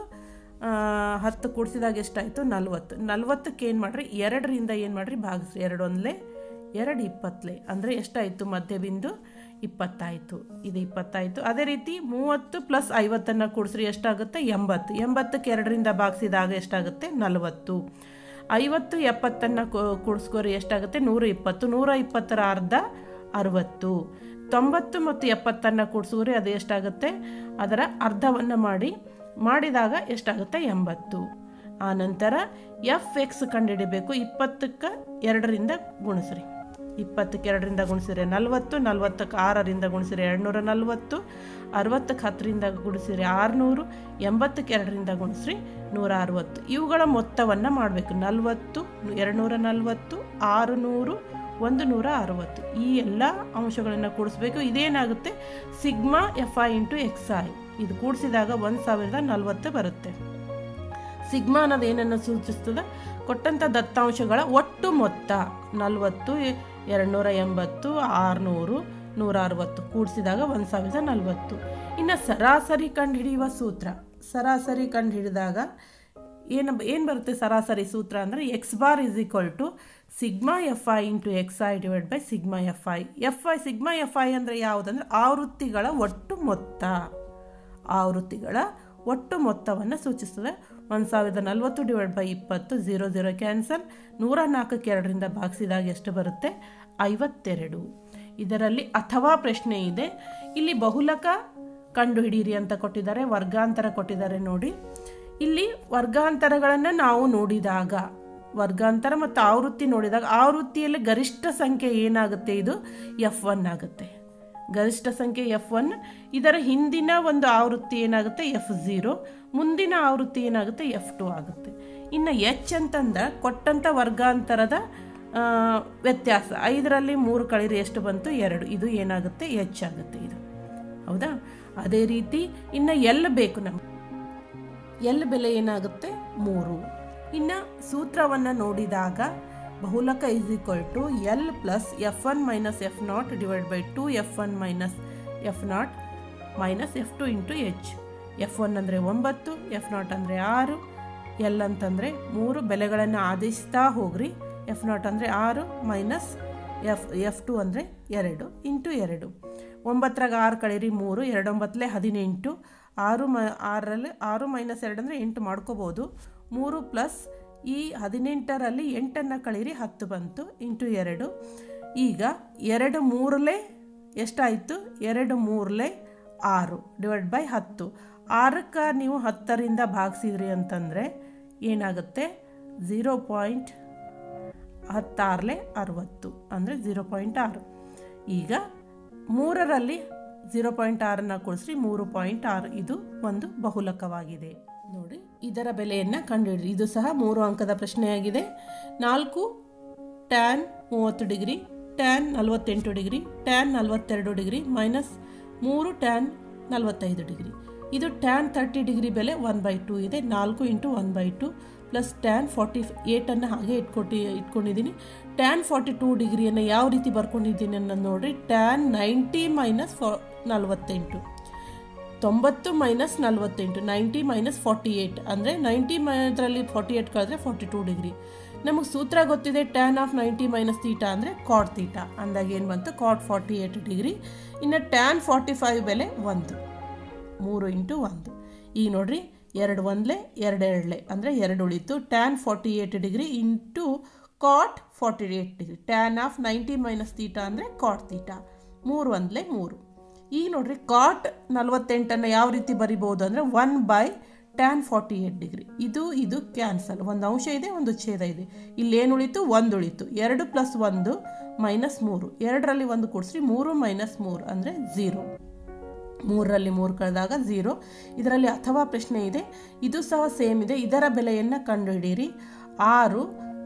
ಹತ್ತು ಕೂಡಿಸಿದಾಗ ಎಷ್ಟಾಯಿತು ನಲ್ವತ್ತು ನಲ್ವತ್ತಕ್ಕೆ ಏನು ಮಾಡಿರಿ ಎರಡರಿಂದ ಏನು ಮಾಡಿರಿ ಭಾಗಿಸ್ರಿ ಎರಡು ಒಂದಲೇ ಎರಡು ಇಪ್ಪತ್ತಲೆ ಅಂದರೆ ಎಷ್ಟಾಯಿತು ಮಧ್ಯಬಿಂದು ಇಪ್ಪತ್ತಾಯಿತು ಇದು ಇಪ್ಪತ್ತಾಯಿತು ಅದೇ ರೀತಿ ಮೂವತ್ತು ಪ್ಲಸ್ ಐವತ್ತನ್ನು ಕೂಡಿಸ್ರಿ ಎಷ್ಟಾಗುತ್ತೆ ಎಂಬತ್ತು ಎಂಬತ್ತಕ್ಕೆ ಎರಡರಿಂದ ಭಾಗಿಸಿದಾಗ ಎಷ್ಟಾಗುತ್ತೆ ನಲವತ್ತು ಐವತ್ತು ಎಪ್ಪತ್ತನ್ನು ಕೂಡಿಸ್ಕೋರಿ ಎಷ್ಟಾಗುತ್ತೆ ನೂರ ಇಪ್ಪತ್ತು ನೂರ ಇಪ್ಪತ್ತರ ಅರ್ಧ ಅರುವತ್ತು ತೊಂಬತ್ತು ಮತ್ತು ಎಪ್ಪತ್ತನ್ನು ಕೂಡಿಸೋರಿ ಅದು ಎಷ್ಟಾಗುತ್ತೆ ಅದರ ಅರ್ಧವನ್ನು ಮಾಡಿ ಮಾಡಿದಾಗ ಎಷ್ಟಾಗುತ್ತೆ ಎಂಬತ್ತು ಆನಂತರ ಎಫ್ ಎಕ್ಸ್ ಕಂಡುಹಿಡಿಬೇಕು ಇಪ್ಪತ್ತಕ್ಕೆ ಎರಡರಿಂದ ಗುಣಿಸ್ರಿ ಇಪ್ಪತ್ತಕ್ಕೆ ಎರಡರಿಂದ ಗುಣಿಸಿದ್ರೆ ನಲ್ವತ್ತು ನಲ್ವತ್ತಕ್ಕೆ ಆರರಿಂದ ಗುಣಿಸಿದ್ರೆ ಎರಡುನೂರ ನಲ್ವತ್ತು ಅರವತ್ತಕ್ಕೆ ಹತ್ತರಿಂದ ಗುಣಿಸಿದ್ರೆ ಆರುನೂರು ಎಂಬತ್ತಕ್ಕೆ ಎರಡರಿಂದ ಗುಣಿಸ್ರಿ ನೂರ ಅರವತ್ತು ಇವುಗಳ ಮೊತ್ತವನ್ನು ಮಾಡಬೇಕು ನಲ್ವತ್ತು ಎರಡುನೂರ ನಲ್ವತ್ತು ಆರುನೂರು ಒಂದು ನೂರ ಅರವತ್ತು ಈ ಎಲ್ಲ ಅಂಶಗಳನ್ನು ಕೂಡಿಸ್ಬೇಕು ಇದೇನಾಗುತ್ತೆ sigma F I into X I ಇದು ಕೂಡಿಸಿದಾಗ ಒಂದು ಸಾವಿರದ ನಲ್ವತ್ತು ಬರುತ್ತೆ ಸಿಗ್ಮಾ ಅನ್ನೋದು ಏನನ್ನು ಸೂಚಿಸ್ತದೆ ಕೊಟ್ಟಂಥ ದತ್ತಾಂಶಗಳ ಒಟ್ಟು ಮೊತ್ತ ನಲವತ್ತು ಎರಡುನೂರ ಎಂಬತ್ತು ಆರುನೂರು ನೂರ ಅರವತ್ತು ಕೂಡಿಸಿದಾಗ ಒಂದು ಸಾವಿರದ ನಲವತ್ತು ಇನ್ನು ಸರಾಸರಿ ಕಂಡುಹಿಡಿಯುವ ಸೂತ್ರ ಸರಾಸರಿ ಕಂಡುಹಿಡಿದಾಗ ಏನು ಏನು ಬರುತ್ತೆ ಸರಾಸರಿ ಸೂತ್ರ ಅಂದರೆ X bar is equal to sigma F I into X I divide by sigma F I F I sigma F I ಅಂದರೆ ಯಾವುದಂದ್ರೆ ಆವೃತ್ತಿಗಳ ಒಟ್ಟು ಮೊತ್ತ ಆವೃತ್ತಿಗಳ ಒಟ್ಟು ಮೊತ್ತವನ್ನು ಸೂಚಿಸ್ತದೆ ಒಂದು ಸಾವಿರದ ನಲ್ವತ್ತು ಡಿವೈಡ್ ಬೈ ಇಪ್ಪತ್ತು ಝೀರೋ ಝೀರೋ ಕ್ಯಾನ್ಸಲ್ ನೂರ ನಾಲ್ಕಕ್ಕೆ ಎರಡರಿಂದ ಭಾಗಿಸಿದಾಗ ಎಷ್ಟು ಬರುತ್ತೆ ಐವತ್ತೆರಡು ಇದರಲ್ಲಿ ಅಥವಾ ಪ್ರಶ್ನೆ ಇದೆ ಇಲ್ಲಿ ಬಹುಲಕ ಕಂಡುಹಿಡಿಯಿರಿ ಅಂತ ಕೊಟ್ಟಿದ್ದಾರೆ ವರ್ಗಾಂತರ ಕೊಟ್ಟಿದ್ದಾರೆ ನೋಡಿ ಇಲ್ಲಿ ವರ್ಗಾಂತರಗಳನ್ನು ನಾವು ನೋಡಿದಾಗ ವರ್ಗಾಂತರ ಮತ್ತು ಆವೃತ್ತಿ ನೋಡಿದಾಗ ಆವೃತ್ತಿಯಲ್ಲಿ ಗರಿಷ್ಠ ಸಂಖ್ಯೆ ಏನಾಗುತ್ತೆ ಇದು ಎಫ್ ಒನ್ ಆಗುತ್ತೆ ಗರಿಷ್ಠ ಸಂಖ್ಯೆ ಎಫ್ ಒನ್ ಇದರ ಹಿಂದಿನ ಒಂದು ಆವೃತ್ತಿ ಏನಾಗುತ್ತೆ ಎಫ್ ಝೀರೋ ಮುಂದಿನ ಆವೃತ್ತಿ ಏನಾಗುತ್ತೆ ಎಫ್ ಟು ಆಗುತ್ತೆ ಇನ್ನು ಎಚ್ ಅಂತಂದ್ರೆ ಕೊಟ್ಟಂಥ ವರ್ಗಾಂತರದ ಆ, ವ್ಯತ್ಯಾಸ ಐದರಲ್ಲಿ ಮೂರು ಕಳೆದ್ರೆ ಎಷ್ಟು ಬಂತು ಎರಡು ಇದು ಏನಾಗುತ್ತೆ ಎಚ್ ಆಗುತ್ತೆ ಇದು ಹೌದಾ ಅದೇ ರೀತಿ ಇನ್ನು ಎಲ್ ಬೇಕು ನಮ್ಗೆ ಎಲ್ ಬೆಲೆ ಏನಾಗುತ್ತೆ ಮೂರು ಇನ್ನು ಸೂತ್ರವನ್ನು ನೋಡಿದಾಗ ಬಹುಲಕ is equal to L plus F one minus F naught divide by two F one minus F naught minus F two into H F one ಅಂದರೆ ಒಂಬತ್ತು ಎಫ್ ನಾಟ್ ಅಂದರೆ ಆರು ಎಲ್ ಅಂತಂದರೆ ಮೂರು ಬೆಲೆಗಳನ್ನು ಆದೇಶಿಸ್ತಾ ಹೋಗ್ರಿ ಎಫ್ ನಾಟ್ ಅಂದರೆ ಆರು ಮೈನಸ್ ಎಫ್ ಎಫ್ ಟು ಅಂದರೆ ಎರಡು ಇಂಟು ಎರಡು ಒಂಬತ್ತರಾಗ ಆರು ಕಳೀರಿ ಮೂರು ಎರಡೊಂಬತ್ತಲೇ ಹದಿನೆಂಟು ಆರು ಮ ಆರರಲ್ಲಿ ಆರು ಮೈನಸ್ ಎರಡು ಅಂದರೆ ಎಂಟು ಮಾಡ್ಕೋಬೋದು ಮೂರು ಪ್ಲಸ್ ಈ ಹದಿನೆಂಟರಲ್ಲಿ ಎಂಟನ್ನು ಕಳೀರಿ ಹತ್ತು ಬಂತು ಇಂಟು ಎರಡು ಈಗ ಎರಡು ಮೂರಲೇ ಎಷ್ಟಾಯಿತು ಎರಡು ಮೂರಲೇ ಆರು ಡಿವೈಡ್ ಬೈ ಹತ್ತು ಆರಕ್ಕೆ ನೀವು ಹತ್ತರಿಂದ ಭಾಗಿಸಿದ್ರಿ ಅಂತಂದರೆ ಏನಾಗುತ್ತೆ ಝೀರೋ ಪಾಯಿಂಟ್ ಹತ್ತಾರಲೆ ಅರವತ್ತು ಅಂದರೆ ಝೀರೋ ಪಾಯಿಂಟ್ ಆರು ಈಗ ಮೂರರಲ್ಲಿ ಝೀರೋ ಪಾಯಿಂಟ್ ಆರನ್ನು ಕೊಡಿಸ್ರಿ ಮೂರು ಪಾಯಿಂಟ್ ಆರು ಇದು ಒಂದು ಬಹುಲಕವಾಗಿದೆ ನೋಡಿ ಇದರ ಬೆಲೆಯನ್ನು ಕಂಡುಹಿಡಿರಿ ಇದು ಸಹ ಮೂರು ಅಂಕದ ಪ್ರಶ್ನೆಯಾಗಿದೆ ನಾಲ್ಕು ಟ್ಯಾನ್ ಮೂವತ್ತು ಡಿಗ್ರಿ ಟ್ಯಾನ್ ನಲವತ್ತೆಂಟು ಡಿಗ್ರಿ ಟ್ಯಾನ್ ನಲವತ್ತೆರಡು ಡಿಗ್ರಿ ಮೈನಸ್ ಮೂರು ಟ್ಯಾನ್ ನಲವತ್ತೈದು ಡಿಗ್ರಿ ಇದು ಟ್ಯಾನ್ ತರ್ಟಿ ಡಿಗ್ರಿ ಬೆಲೆ ಒನ್ ಬೈ ಟು ಇದೆ ನಾಲ್ಕು into one by two plus tan forty ಏಟನ್ನು ಹಾಗೆ ಇಟ್ಕೊಟ್ಟು ಇಟ್ಕೊಂಡಿದ್ದೀನಿ ಟ್ಯಾನ್ ಫಾರ್ಟಿ ಟೂ ಡಿಗ್ರಿಯನ್ನು ಯಾವ ರೀತಿ ಬರ್ಕೊಂಡಿದ್ದೀನಿ ಅನ್ನೋದು ನೋಡಿರಿ ಟ್ಯಾನ್ ನೈಂಟಿ ಮೈನಸ್ ಫಾ ನಲವತ್ತೆಂಟು ತೊಂಬತ್ತು ಮೈನಸ್ ನಲವತ್ತೆಂಟು ನೈಂಟಿ ಮೈನಸ್ ಫಾರ್ಟಿ ಏಯ್ಟ್ ಅಂದರೆ ನೈಂಟಿ ಇದರಲ್ಲಿ ಫಾರ್ಟಿ ಏಯ್ಟ್ ಕಳೆದ್ರೆ ಫಾರ್ಟಿ ಟೂ ಡಿಗ್ರಿ ನಮಗೆ ಸೂತ್ರ ಗೊತ್ತಿದೆ tan of ninety minus theta ಅಂದರೆ ಕಾಟ್ ತೀಟಾ ಅಂದಾಗ ಏನು ಬಂತು ಕಾಟ್ ಫಾರ್ಟಿ ಏಯ್ಟ್ ಡಿಗ್ರಿ ಇನ್ನು ಟ್ಯಾನ್ ಫಾರ್ಟಿ ಫೈವ್ ಬೆಲೆ ಒಂದು ಮೂರು ಇಂಟು ಒಂದು ಈಗ ನೋಡ್ರಿ ಎರಡು ಒಂದ್ಲೆ ಎರಡು ಎರಡ್ಲೆ ಅಂದರೆ ಎರಡು ಉಳಿತು tan forty eight degree into cot forty eight degree tan of ninety minus theta ಅಂದರೆ ಕಾಟ್ ತೀಟಾ ಮೂರು ಒಂದ್ಲೆ ಮೂರು ಈಗ ನೋಡ್ರಿ ಕಾಟ್ ನಲವತ್ತೆಂಟನ್ನು ಯಾವ ರೀತಿ ಬರಿಬೋದು ಅಂದರೆ one by tan forty eight degree ಇದು ಇದು ಕ್ಯಾನ್ಸಲ್ ಒಂದು ಅಂಶ ಇದೆ ಒಂದು ಛೇದ ಇದೆ ಇಲ್ಲಿ ಏನು ಉಳಿತು ಒಂದು ಉಳಿತು ಎರಡು ಪ್ಲಸ್ ಒಂದು ಮೈನಸ್ ಮೂರು ಎರಡರಲ್ಲಿ ಒಂದು ಕೊಡಿಸ್ರಿ ಮೂರು ಮೈನಸ್ ಮೂರು ಅಂದರೆ ಝೀರೋ ಮೂರರಲ್ಲಿ ಮೂರು ಕಳೆದಾಗ ಝೀರೋ ಇದರಲ್ಲಿ ಅಥವಾ ಪ್ರಶ್ನೆ ಇದೆ ಇದು ಸಹ ಸೇಮ್ ಇದೆ ಇದರ ಬೆಲೆಯನ್ನು ಕಂಡುಹಿಡಿಯಿರಿ ಆರು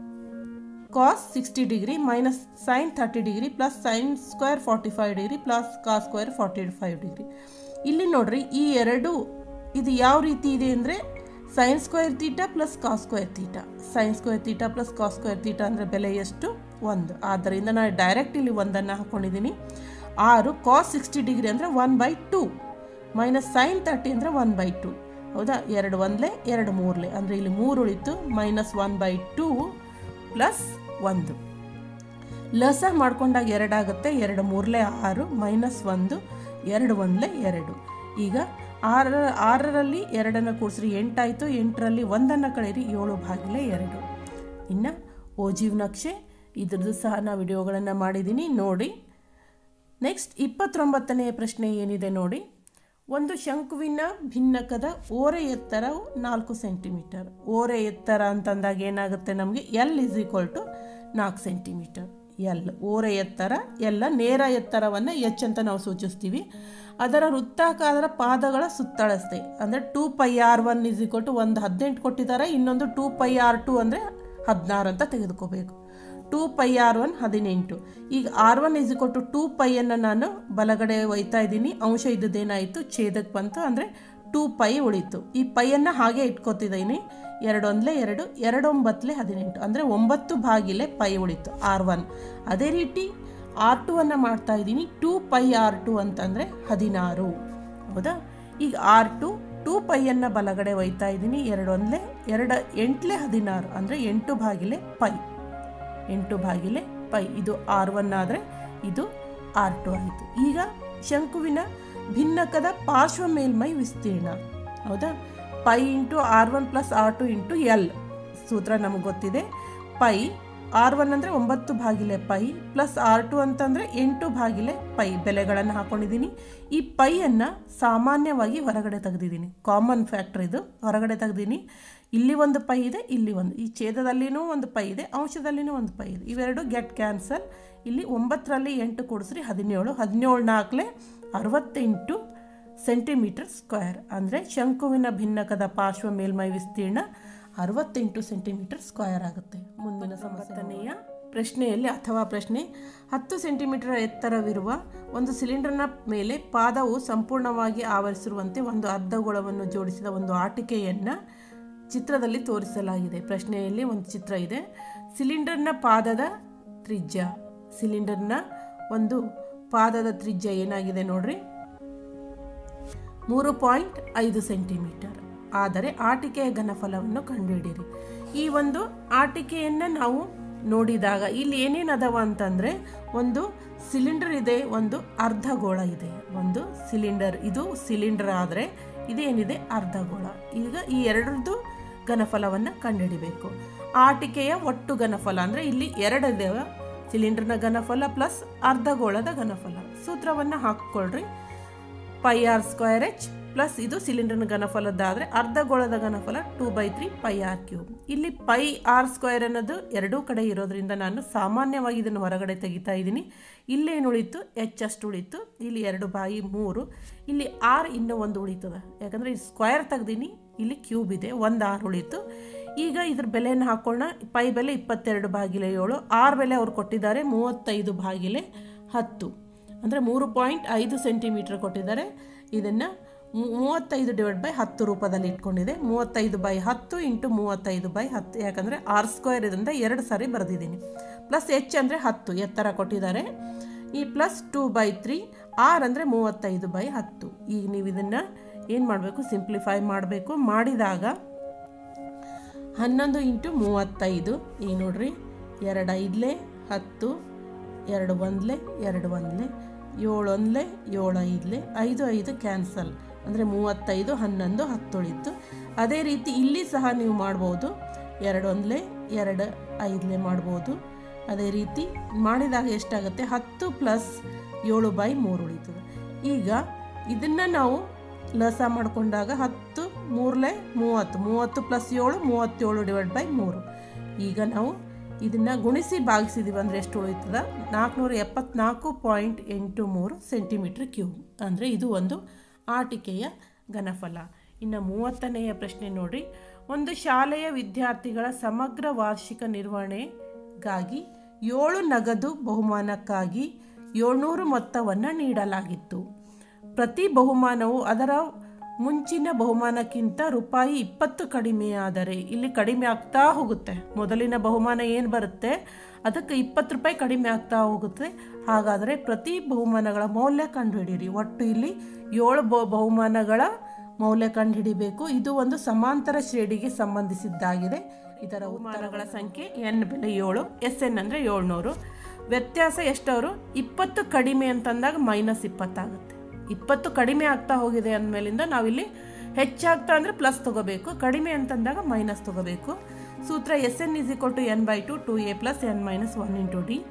cos sixty degree minus sine thirty degree plus sine square forty five degree plus cos square forty five degree ಇಲ್ಲಿ ನೋಡ್ರಿ ಈ ಎರಡು ಇದು ಯಾವ ರೀತಿ ಇದೆ ಅಂದರೆ sine square theta plus cos square theta sine square theta plus cos square theta ಅಂದರೆ ಬೆಲೆ ಎಷ್ಟು ಒಂದು ಆದ್ದರಿಂದ ನಾನು ಡೈರೆಕ್ಟ್ ಇಲ್ಲಿ ಒಂದನ್ನು ಹಾಕ್ಕೊಂಡಿದ್ದೀನಿ ಆರು ಕಾಸ್ ಸಿಕ್ಸ್ಟಿ ಡಿಗ್ರಿ ಅಂದರೆ one by two minus sine thirty ಅಂದರೆ ಒನ್ ಬೈ ಟು ಹೌದಾ ಎರಡು ಒಂದ್ಲೆ ಎರಡು ಮೂರ್ಲೆ ಅಂದರೆ ಇಲ್ಲಿ ಮೂರು ಉಳಿತು minus one by two plus ಒಂದು ಲಸ ಮಾಡ್ಕೊಂಡಾಗ ಎರಡಾಗುತ್ತೆ ಎರಡು ಮೂರಲೆ ಆರು ಮೈನಸ್ ಒಂದು ಎರಡು ಒಂದ್ಲೆ ಎರಡು ಈಗ ಆರ ಆರರಲ್ಲಿ ಎರಡನ್ನು ಕೂಡಿಸ್ರಿ ಎಂಟಾಯಿತು ಎಂಟರಲ್ಲಿ ಒಂದನ್ನು ಕಳೀರಿ ಏಳು ಭಾಗಿಲೆ ಎರಡು ಇನ್ನು ಓಜೀವ್ ನಕ್ಷೆ ಇದ್ರದ್ದು ಸಹ ನಾ ವಿಡಿಯೋಗಳನ್ನು ಮಾಡಿದ್ದೀನಿ ನೋಡಿ ನೆಕ್ಸ್ಟ್ ಇಪ್ಪತ್ತೊಂಬತ್ತನೆಯ ಪ್ರಶ್ನೆ ಏನಿದೆ ನೋಡಿ ಒಂದು ಶಂಕುವಿನ ಭಿನ್ನಕದ ಓರೆ ಎತ್ತರವು ನಾಲ್ಕು ಸೆಂಟಿಮೀಟರ್ ಓರೆ ಎತ್ತರ ಅಂತಂದಾಗ ಏನಾಗುತ್ತೆ ನಮಗೆ ಎಲ್ ಇಸ್ ಈಕ್ವಲ್ ಟು ನಾಲ್ಕು ಸೆಂಟಿಮೀಟರ್ ಎಲ್ ಓರೆ ಎತ್ತರ ಎಲ್ಲ ನೇರ ಎತ್ತರವನ್ನು ಎಚ್ ಅಂತ ನಾವು ಸೂಚಿಸ್ತೀವಿ ಅದರ ವೃತ್ತಾಕಾರದ ಪಾದಗಳ ಸುತ್ತಳತೆ ಅಂದರೆ two pi R one is equal to ಒಂದು ಹದಿನೆಂಟು ಕೊಟ್ಟಿದ್ದಾರೆ ಇನ್ನೊಂದು ಟೂ ಪೈ ಆರ್ ಟು ಅಂದರೆ ಹದಿನಾರು ಅಂತ ತೆಗೆದುಕೋಬೇಕು ಟೂ ಪೈ ಆರ್ ಒನ್ ಹದಿನೆಂಟು ಈಗ R one is to two ಪೈಯನ್ನು ನಾನು ಬಲಗಡೆ ಒಯ್ತಾ ಇದ್ದೀನಿ ಅಂಶ ಇದ್ದದ್ದೇನಾಯಿತು ಛೇದಕ್ಕೆ ಬಂತು ಅಂದರೆ ಟೂ ಪೈ ಉಳಿತು ಈ ಪೈಯನ್ನು ಹಾಗೆ ಇಟ್ಕೋತಿದ್ದೀನಿ ಎರಡೊಂದಲೇ ಎರಡು ಎರಡೊಂಬತ್ತಲೇ ಹದಿನೆಂಟು ಅಂದರೆ ಒಂಬತ್ತು ಭಾಗಿಲೆ ಪೈ ಉಳಿತು ಆರ್ ಒನ್ ಅದೇ ರೀತಿ ಆರ್ ಟು ಅನ್ನು ಮಾಡ್ತಾ ಇದ್ದೀನಿ ಟೂ ಪೈ ಆರ್ ಟು ಅಂತಂದರೆ ಹದಿನಾರು ಹೌದಾ ಈಗ ಆರ್ ಟು ಟೂ ಪೈಯನ್ನು ಬಲಗಡೆ ಒಯ್ತಾ ಇದ್ದೀನಿ ಎರಡೊಂದಲೇ ಎರಡು ಎಂಟ್ಲೆ ಹದಿನಾರು ಅಂದರೆ ಎಂಟು ಭಾಗಿಲೆ ಪೈ ಎಂಟು ಭಾಗಿಲೆ ಪೈ ಇದು ಆರ್ ಒನ್ ಆದರೆ ಇದು ಆರ್ ಟು ಆಯಿತು ಈಗ ಶಂಕುವಿನ ಭಿನ್ನಕದ ಪಾರ್ಶ್ವ ಮೇಲ್ಮೈ ವಿಸ್ತೀರ್ಣ ಹೌದಾ pi into R one plus R two into L ಸೂತ್ರ ನಮಗೆ ಗೊತ್ತಿದೆ ಪೈ ಆರ್ ಒನ್ ಅಂದರೆ ಒಂಬತ್ತು ಭಾಗಿಲೆ ಪೈ ಪ್ಲಸ್ ಆರ್ ಟು ಅಂತಂದರೆ ಎಂಟು ಭಾಗಿಲೆ ಪೈ ಬೆಲೆಗಳನ್ನು ಹಾಕೊಂಡಿದ್ದೀನಿ ಈ ಪೈಯನ್ನು ಸಾಮಾನ್ಯವಾಗಿ ಹೊರಗಡೆ ತೆಗೆದಿದ್ದೀನಿ ಕಾಮನ್ ಫ್ಯಾಕ್ಟರ್ ಇದು ಹೊರಗಡೆ ತೆಗೆದೀನಿ ಇಲ್ಲಿ ಒಂದು ಪೈ ಇದೆ ಇಲ್ಲಿ ಒಂದು ಈ ಛೇದದಲ್ಲಿನೂ ಒಂದು ಪೈ ಇದೆ ಅಂಶದಲ್ಲಿನೂ ಒಂದು ಪೈ ಇದೆ ಇವೆರಡು ಗೆಟ್ ಕ್ಯಾನ್ಸಲ್ ಇಲ್ಲಿ ಒಂಬತ್ತರಲ್ಲಿ ಎಂಟು ಕೂಡಿಸ್ರಿ ಹದಿನೇಳು ಹದಿನೇಳು ನಾಲ್ಕಲೆ ಅರವತ್ತೆಂಟು ಸೆಂಟಿಮೀಟರ್ ಸ್ಕ್ವೇರ್ ಅಂದರೆ ಶಂಕುವಿನ ಭಿನ್ನಕದ ಪಾರ್ಶ್ವ ಮೇಲ್ಮೈ ವಿಸ್ತೀರ್ಣ ಅರವತ್ತೆಂಟು ಸೆಂಟಿಮೀಟರ್ ಸ್ಕ್ವೇರ್ ಆಗುತ್ತೆ ಮುಂದಿನ ಸಮಸ್ಯೆನೆಯ ಪ್ರಶ್ನೆಯಲ್ಲಿ ಅಥವಾ ಪ್ರಶ್ನೆ ಹತ್ತು ಸೆಂಟಿಮೀಟರ್ ಎತ್ತರವಿರುವ ಒಂದು ಸಿಲಿಂಡರ್ನ ಮೇಲೆ ಪಾದವು ಸಂಪೂರ್ಣವಾಗಿ ಆವರಿಸಿರುವಂತೆ ಒಂದು ಅರ್ಧಗೋಳವನ್ನು ಜೋಡಿಸಿದ ಒಂದು ಆಟಿಕೆಯನ್ನು ಚಿತ್ರದಲ್ಲಿ ತೋರಿಸಲಾಗಿದೆ ಪ್ರಶ್ನೆಯಲ್ಲಿ ಒಂದು ಚಿತ್ರ ಇದೆ ಸಿಲಿಂಡರ್ನ ಪಾದದ ತ್ರಿಜ್ಯ ಸಿಲಿಂಡರ್ನ ಒಂದು ಪಾದದ ತ್ರಿಜ್ಯ ಏನಾಗಿದೆ ನೋಡ್ರಿ ಮೂರು ಪಾಯಿಂಟ್ ಐದು ಸೆಂಟಿಮೀಟರ್ ಆದರೆ ಆಟಿಕೆಯ ಘನಫಲವನ್ನು ಕಂಡುಹಿಡಿಯಿರಿ ಈ ಒಂದು ಆಟಿಕೆಯನ್ನು ನಾವು ನೋಡಿದಾಗ ಇಲ್ಲಿ ಏನೇನು ಅದಾವ ಅಂತಂದರೆ ಒಂದು ಸಿಲಿಂಡರ್ ಇದೆ ಒಂದು ಅರ್ಧಗೋಳ ಇದೆ ಒಂದು ಸಿಲಿಂಡರ್ ಇದು ಸಿಲಿಂಡರ್ ಆದರೆ ಇದೇನಿದೆ ಅರ್ಧಗೋಳ ಈಗ ಈ ಎರಡರದ್ದು ಘನಫಲವನ್ನು ಕಂಡುಹಿಡಿಬೇಕು ಆಟಿಕೆಯ ಒಟ್ಟು ಘನಫಲ ಅಂದರೆ ಇಲ್ಲಿ ಎರಡಿದೆ ಸಿಲಿಂಡರ್ನ ಘನಫಲ ಪ್ಲಸ್ ಅರ್ಧಗೋಳದ ಘನಫಲ ಸೂತ್ರವನ್ನು ಹಾಕ್ಕೊಳ್ರಿ pi R square H plus ಇದು ಸಿಲಿಂಡರ್ನ ಘನಫಲದ್ದಾದರೆ ಅರ್ಧಗೋಳದ ಘನಫಲ two by three pi R cube ಇಲ್ಲಿ ಪೈ ಆರ್ ಸ್ಕ್ವೇರ್ ಅನ್ನೋದು ಎರಡೂ ಕಡೆ ಇರೋದ್ರಿಂದ ನಾನು ಸಾಮಾನ್ಯವಾಗಿ ಇದನ್ನು ಹೊರಗಡೆ ತೆಗಿತಾ ಇದ್ದೀನಿ ಇಲ್ಲೇನು ಉಳಿತು ಎಚ್ ಅಷ್ಟು ಉಳಿತು ಇಲ್ಲಿ ಎರಡು ಬಾಯಿ ಮೂರು ಇಲ್ಲಿ ಆರ್ ಇನ್ನೂ ಒಂದು ಉಳಿತದೆ ಯಾಕಂದರೆ ಈ ಸ್ಕ್ವೇರ್ ತೆಗ್ದೀನಿ ಇಲ್ಲಿ ಕ್ಯೂಬ್ ಇದೆ ಒಂದು ಆರ್ ಉಳಿತು ಈಗ ಇದ್ರ ಬೆಲೆಯನ್ನು ಹಾಕೋಣ ಪೈ ಬೆಲೆ ಇಪ್ಪತ್ತೆರಡು ಬಾಗಿಲೆ ಏಳು ಆರ್ ಬೆಲೆ ಅವ್ರು ಕೊಟ್ಟಿದ್ದಾರೆ ಮೂವತ್ತೈದು ಬಾಗಿಲೆ ಹತ್ತು ಅಂದರೆ ಮೂರು ಪಾಯಿಂಟ್ ಐದು ಸೆಂಟಿಮೀಟರ್ ಕೊಟ್ಟಿದ್ದಾರೆ ಇದನ್ನು ಮೂವತ್ತೈದು ಡಿವೈಡ್ ಬೈ ಹತ್ತು ರೂಪದಲ್ಲಿ ಇಟ್ಕೊಂಡಿದೆ ಮೂವತ್ತೈದು ಬೈ ಹತ್ತು ಇಂಟು ಮೂವತ್ತೈದು ಬೈ ಹತ್ತು ಯಾಕಂದರೆ ಆರ್ ಸ್ಕ್ವೇರ್ ಇದರಿಂದ ಎರಡು ಸಾರಿ ಬರೆದಿದ್ದೀನಿ ಪ್ಲಸ್ ಎಚ್ ಅಂದರೆ ಹತ್ತು ಎತ್ತರ ಕೊಟ್ಟಿದ್ದಾರೆ ಈ plus two by three R ಅಂದರೆ ಮೂವತ್ತೈದು ಬೈ ಹತ್ತು ಈಗ ನೀವು ಇದನ್ನು ಏನು ಮಾಡಬೇಕು ಸಿಂಪ್ಲಿಫೈ ಮಾಡಬೇಕು ಮಾಡಿದಾಗ ಹನ್ನೊಂದು ಇಂಟು ಮೂವತ್ತೈದು ಈಗ ನೋಡ್ರಿ ಎರಡು ಐದಲೇ ಹತ್ತು ಎರಡು ಒಂದಲೇ ಎರಡು ಒಂದಲೇ ಏಳು ಒಂದಲೇ ಏಳು ಐದಲೇ ಐದು ಐದು ಕ್ಯಾನ್ಸಲ್ ಅಂದರೆ ಮೂವತ್ತೈದು ಹನ್ನೊಂದು ಹತ್ತು ಉಳಿತು ಅದೇ ರೀತಿ ಇಲ್ಲಿ ಸಹ ನೀವು ಮಾಡ್ಬೋದು ಎರಡು ಒಂದಲೇ ಎರಡು ಐದಲೇ ಮಾಡ್ಬೋದು ಅದೇ ರೀತಿ ಮಾಡಿದಾಗ ಎಷ್ಟಾಗುತ್ತೆ ಹತ್ತು ಪ್ಲಸ್ ಏಳು ಬೈ ಮೂರು ಉಳಿತದೆ ಈಗ ಇದನ್ನು ನಾವು ಲಸ ಮಾಡಿಕೊಂಡಾಗ ಹತ್ತು ಮೂರಲೆ ಮೂವತ್ತು ಮೂವತ್ತು ಪ್ಲಸ್ ಏಳು ಮೂವತ್ತೇಳು ಡಿವೈಡ್ ಬೈ ಮೂರು ಈಗ ನಾವು ಇದನ್ನು ಗುಣಿಸಿ ಭಾಗಿಸಿದೀವಿ ಅಂದರೆ ಎಷ್ಟು ಉಳಿತದ ನಾಲ್ಕುನೂರ ಎಪ್ಪತ್ನಾಲ್ಕು ಪಾಯಿಂಟ್ ಎಂಟು ಮೂರು ಸೆಂಟಿಮೀಟ್ರ್ ಕ್ಯೂಬ್ ಅಂದರೆ ಇದು ಒಂದು ಆಟಿಕೆಯ ಘನಫಲ ಇನ್ನು ಮೂವತ್ತನೆಯ ಪ್ರಶ್ನೆ ನೋಡಿ ಒಂದು ಶಾಲೆಯ ವಿದ್ಯಾರ್ಥಿಗಳ ಸಮಗ್ರ ವಾರ್ಷಿಕ ನಿರ್ವಹಣೆಗಾಗಿ ಏಳು ನಗದು ಬಹುಮಾನಕ್ಕಾಗಿ ಏಳ್ನೂರು ಮೊತ್ತವನ್ನು ನೀಡಲಾಗಿತ್ತು ಪ್ರತಿ ಬಹುಮಾನವು ಅದರ ಮುಂಚಿನ ಬಹುಮಾನಕ್ಕಿಂತ ರೂಪಾಯಿ ಇಪ್ಪತ್ತು ಕಡಿಮೆಯಾದರೆ ಇಲ್ಲಿ ಕಡಿಮೆ ಆಗ್ತಾ ಹೋಗುತ್ತೆ ಮೊದಲಿನ ಬಹುಮಾನ ಏನು ಬರುತ್ತೆ ಅದಕ್ಕೆ ಇಪ್ಪತ್ತು ರೂಪಾಯಿ ಕಡಿಮೆ ಆಗ್ತಾ ಹೋಗುತ್ತೆ ಹಾಗಾದರೆ ಪ್ರತಿ ಬಹುಮಾನಗಳ ಮೌಲ್ಯ ಕಂಡುಹಿಡಿಯಿರಿ ಒಟ್ಟು ಇಲ್ಲಿ ಏಳು ಬ ಬಹುಮಾನಗಳ ಮೌಲ್ಯ ಕಂಡುಹಿಡಿಬೇಕು ಇದು ಒಂದು ಸಮಾಂತರ ಶ್ರೇಣಿಗೆ ಸಂಬಂಧಿಸಿದ್ದಾಗಿದೆ ಇದರ ಬಹುಮಾನಗಳ ಸಂಖ್ಯೆ ಎನ್ ಬೆಲೆ ಏಳು ಎಸ್ ಎನ್ ಅಂದರೆ ಏಳ್ನೂರು ವ್ಯತ್ಯಾಸ ಎಷ್ಟವರು ಇಪ್ಪತ್ತು ಕಡಿಮೆ ಅಂತಂದಾಗ ಮೈನಸ್ ಇಪ್ಪತ್ತಾಗುತ್ತೆ ಇಪ್ಪತ್ತು ಕಡಿಮೆ ಆಗ್ತಾ ಹೋಗಿದೆ ಅಂದಮೇಲಿಂದ ನಾವಿಲ್ಲಿ ಹೆಚ್ಚಾಗ್ತಾ ಅಂದರೆ ಪ್ಲಸ್ ತೊಗೋಬೇಕು ಕಡಿಮೆ ಅಂತಂದಾಗ ಮೈನಸ್ ತೊಗೋಬೇಕು ಸೂತ್ರ S N is equal to N by two two A plus N minus one into D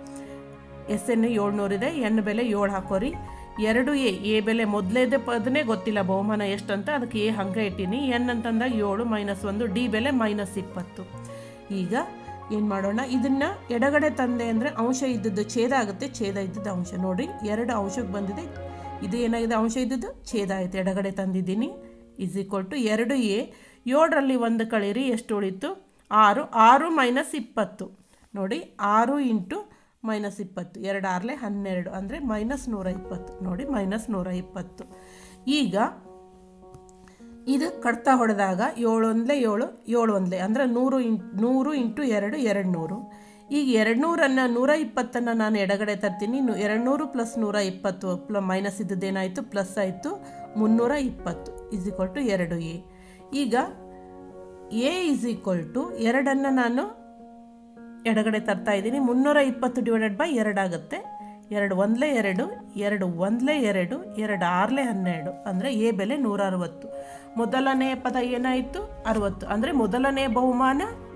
S N ಏಳ್ನೂರಿದೆ ಎನ್ ಬೆಲೆ ಏಳು ಹಾಕೋರಿ ಎರಡು ಎ ಎ ಬೆಲೆ ಮೊದಲೇದೇ ಪದನೇ ಗೊತ್ತಿಲ್ಲ ಬಹುಮಾನ ಎಷ್ಟಂತ ಅದಕ್ಕೆ ಎ ಹಂಗೆ ಇಟ್ಟೀನಿ ಎನ್ ಅಂತಂದಾಗ ಏಳು ಮೈನಸ್ ಒಂದು ಡಿ ಬೆಲೆ ಮೈನಸ್ ಇಪ್ಪತ್ತು ಈಗ ಏನು ಮಾಡೋಣ ಇದನ್ನು ಎಡಗಡೆ ತಂದೆ ಅಂದರೆ ಅಂಶ ಇದ್ದದ್ದು ಛೇದ ಆಗುತ್ತೆ ಛೇದ ಇದ್ದದ್ದು ಅಂಶ ನೋಡಿ ಎರಡು ಅಂಶಕ್ಕೆ ಬಂದಿದೆ ಇದು ಏನಾಗಿದೆ ಅಂಶ ಇದ್ದದ್ದು ಛೇದ ಆಯಿತು ಎಡಗಡೆ ತಂದಿದ್ದೀನಿ ಇಸ್ ಈಕ್ವಲ್ ಟು ಎರಡು ಎ ಏಳರಲ್ಲಿ ಒಂದು ಕಳೀರಿ ಎಷ್ಟು ಉಳಿತು ಆರು ಆರು ಮೈನಸ್ ಇಪ್ಪತ್ತು ನೋಡಿ ಆರು ಇಂಟು ಮೈನಸ್ ಇಪ್ಪತ್ತು ಎರಡು ಆರಲೆ ಹನ್ನೆರಡು ಅಂದರೆ ಮೈನಸ್ ನೂರ ಇಪ್ಪತ್ತು ನೋಡಿ ಮೈನಸ್ ನೂರ ಇಪ್ಪತ್ತು ಈಗ ಇದು ಕಡ್ತಾ ಹೊಡೆದಾಗ ಏಳು ಒಂದಲೇ ಏಳು ಏಳು ಒಂದಲೇ ಅಂದರೆ ನೂರು ಇಂಟ್ ನೂರು ಇಂಟು ಎರಡು ಎರಡು ನೂರು ಈಗ ಎರಡು ನೂರನ್ನು ನೂರ ಇಪ್ಪತ್ತನ್ನು ನಾನು ಎಡಗಡೆ ತರ್ತೀನಿ ಎರಡು ನೂರು ಪ್ಲಸ್ ನೂರ ಇಪ್ಪತ್ತು ಪ್ಲ ಮೈನಸ್ ಇದ್ದದ್ದೇನಾಯಿತು ಪ್ಲಸ್ ಆಯಿತು ಮುನ್ನೂರ ಇಪ್ಪತ್ತು ಇಸ್ ಈಕ್ವಲ್ ಟು ಎರಡು ಎ ಈಗ ಎ ಇಸ್ ಈಕ್ವಲ್ ಟು ಎರಡನ್ನು ನಾನು ಎಡಗಡೆ ತರ್ತಾ ಇದ್ದೀನಿ ಮುನ್ನೂರ ಇಪ್ಪತ್ತು ಡಿವೈಡೆಡ್ ಬೈ ಎರಡಾಗುತ್ತೆ ಎರಡು ಒಂದಲೇ ಎರಡು ಎರಡು ಒಂದಲೇ ಎರಡು ಎರಡು ಆರಲೇ ಹನ್ನೆರಡು ಅಂದರೆ ಎ ಬೆಲೆ ನೂರ ಅರವತ್ತು ಮೊದಲನೇ ಪದ ಏನಾಯಿತು ಅರವತ್ತು ಅಂದರೆ ಮೊದಲನೇ ಬಹುಮಾನ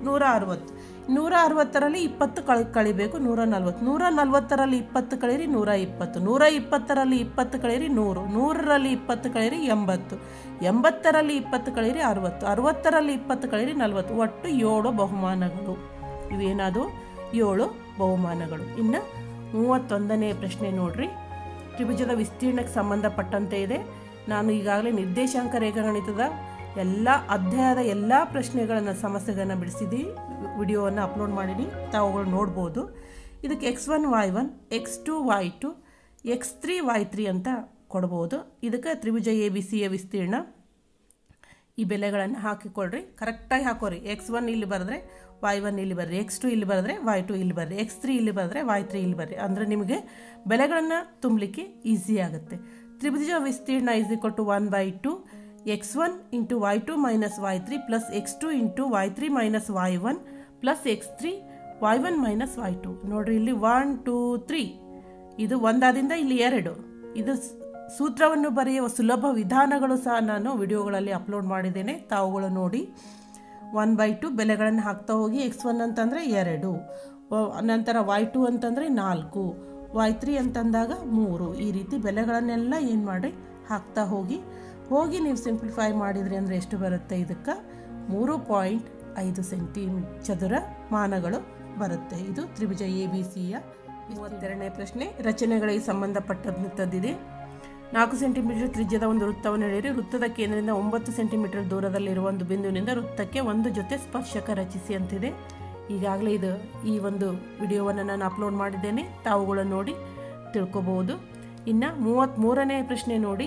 ನೂರ ಅರವತ್ತು ನೂರ ಅರವತ್ತರಲ್ಲಿ ಇಪ್ಪತ್ತು ಕಳಿ ಕಳಿಬೇಕು ನೂರ ನಲ್ವತ್ತು ನೂರ ನಲ್ವತ್ತರಲ್ಲಿ ಇಪ್ಪತ್ತು ಕಳೀರಿ ನೂರ ಇಪ್ಪತ್ತು ನೂರ ಇಪ್ಪತ್ತರಲ್ಲಿ ಇಪ್ಪತ್ತು ಕಳೀರಿ ನೂರು ನೂರರಲ್ಲಿ ಇಪ್ಪತ್ತು ಕಳೀರಿ ಎಂಬತ್ತು ಎಂಬತ್ತರಲ್ಲಿ ಇಪ್ಪತ್ತು ಕಳೀರಿ ಅರವತ್ತು ಅರವತ್ತರಲ್ಲಿ ಇಪ್ಪತ್ತು ಕಳೀರಿ ನಲ್ವತ್ತು ಒಟ್ಟು ಏಳು ಬಹುಮಾನಗಳು ಇವೇನಾದವು ಏಳು ಬಹುಮಾನಗಳು ಇನ್ನು ಮೂವತ್ತೊಂದನೇ ಪ್ರಶ್ನೆ ನೋಡ್ರಿ ತ್ರಿಭುಜದ ವಿಸ್ತೀರ್ಣಕ್ಕೆ ಸಂಬಂಧಪಟ್ಟಂತೆ ಇದೆ ನಾನು ಈಗಾಗಲೇ ನಿರ್ದೇಶಾಂಕ ರೇಖಾಗಣಿತದ ಎಲ್ಲ ಅಧ್ಯಾಯದ ಎಲ್ಲ ಪ್ರಶ್ನೆಗಳನ್ನು ಸಮಸ್ಯೆಗಳನ್ನು ಬಿಡಿಸಿದ್ದು ವಿಡಿಯೋವನ್ನು ಅಪ್ಲೋಡ್ ಮಾಡೀನಿ ತಾವುಗಳು ನೋಡ್ಬೋದು ಇದಕ್ಕೆ X one Y one X two Y two X three Y three ಅಂತ ಕೊಡ್ಬೋದು ಇದಕ್ಕೆ ತ್ರಿಭುಜ ಎ ಬಿ ಸಿಯ ವಿಸ್ತೀರ್ಣ ಈ ಬೆಲೆಗಳನ್ನು ಹಾಕಿಕೊಳ್ಳ್ರಿ ಕರೆಕ್ಟಾಗಿ ಹಾಕೋರಿ ಎಕ್ಸ್ ಒನ್ ಇಲ್ಲಿ ಬರೆದ್ರೆ ವೈ ಒನ್ ಇಲ್ಲಿ ಬರ್ರಿ ಎಕ್ಸ್ ಟು ಇಲ್ಲಿ ಬರೆದ್ರೆ ವೈ ಟು ಇಲ್ಲಿ ಬರ್ರಿ ಎಕ್ಸ್ ತ್ರೀ ಇಲ್ಲಿ ಬರೆದ್ರೆ ವೈ ತ್ರೀ ಇಲ್ಲಿ ಬರ್ರಿ ಅಂದರೆ ನಿಮಗೆ ಬೆಲೆಗಳನ್ನು ತುಂಬಲಿಕ್ಕೆ ಈಸಿ ಆಗುತ್ತೆ ತ್ರಿಭುಜ ವಿಸ್ತೀರ್ಣ is equal to one by two X one into Y two minus Y three plus X two into Y three minus Y one plus X three Y one minus Y two ನೋಡ್ರಿ ಇಲ್ಲಿ one two three ಇದು ಒಂದಾದಿಂದ ಇಲ್ಲಿ ಎರಡು ಇದು ಸ್- ಸೂತ್ರವನ್ನು ಬರೆಯುವ ಸುಲಭ ವಿಧಾನಗಳು ಸಹ ನಾನು ವಿಡಿಯೋಗಳಲ್ಲಿ ಅಪ್ಲೋಡ್ ಮಾಡಿದ್ದೇನೆ ತಾವುಗಳು ನೋಡಿ ಒನ್ ಬೈ ಟು ಬೆಲೆಗಳನ್ನು ಹಾಕ್ತಾ ಹೋಗಿ ಎಕ್ಸ್ ಒನ್ ಅಂತಂದರೆ ಎರಡು ವ- ನಂತರ ವೈ ಟು ಅಂತಂದರೆ ನಾಲ್ಕು ವೈ ತ್ರೀ ಅಂತಂದಾಗ ಮೂರು ಈ ರೀತಿ ಬೆಲೆಗಳನ್ನೆಲ್ಲ ಏನು ಮಾಡಿ ಹಾಕ್ತಾ ಹೋಗಿ ಹೋಗಿ ನೀವು ಸಿಂಪ್ಲಿಫೈ ಮಾಡಿದ್ರಿ ಅಂದರೆ ಎಷ್ಟು ಬರುತ್ತೆ ಇದಕ್ಕೆ ಮೂರು ಪಾಯಿಂಟ್ ಐದು ಸೆಂಟಿಮೀ ಚದುರ ಮಾನಗಳು ಬರುತ್ತೆ ಇದು ತ್ರಿಭುಜ ಎ ಬಿ ಸಿಯ ಮೂವತ್ತೆರಡನೇ ಪ್ರಶ್ನೆ ರಚನೆಗಳಿಗೆ ಸಂಬಂಧಪಟ್ಟಂಥದ್ದಿದೆ ನಾಲ್ಕು ಸೆಂಟಿಮೀಟರ್ ತ್ರಿಜ್ಯದ ಒಂದು ವೃತ್ತವನ್ನು ಎಳೆಯಿರಿ ವೃತ್ತದ ಕೇಂದ್ರದಿಂದ ಒಂಬತ್ತು ಸೆಂಟಿಮೀಟರ್ ದೂರದಲ್ಲಿರುವ ಒಂದು ಬಿಂದುವಿನಿಂದ ವೃತ್ತಕ್ಕೆ ಒಂದು ಜೊತೆ ಸ್ಪರ್ಶಕ ರಚಿಸಿ ಅಂತಿದೆ ಈಗಾಗಲೇ ಇದು ಈ ಒಂದು ವಿಡಿಯೋವನ್ನು ನಾನು ಅಪ್ಲೋಡ್ ಮಾಡಿದ್ದೇನೆ ತಾವುಗಳು ನೋಡಿ ತಿಳ್ಕೊಬಹುದು ಇನ್ನು ಮೂವತ್ತ್ಮೂರನೇ ಪ್ರಶ್ನೆ ನೋಡಿ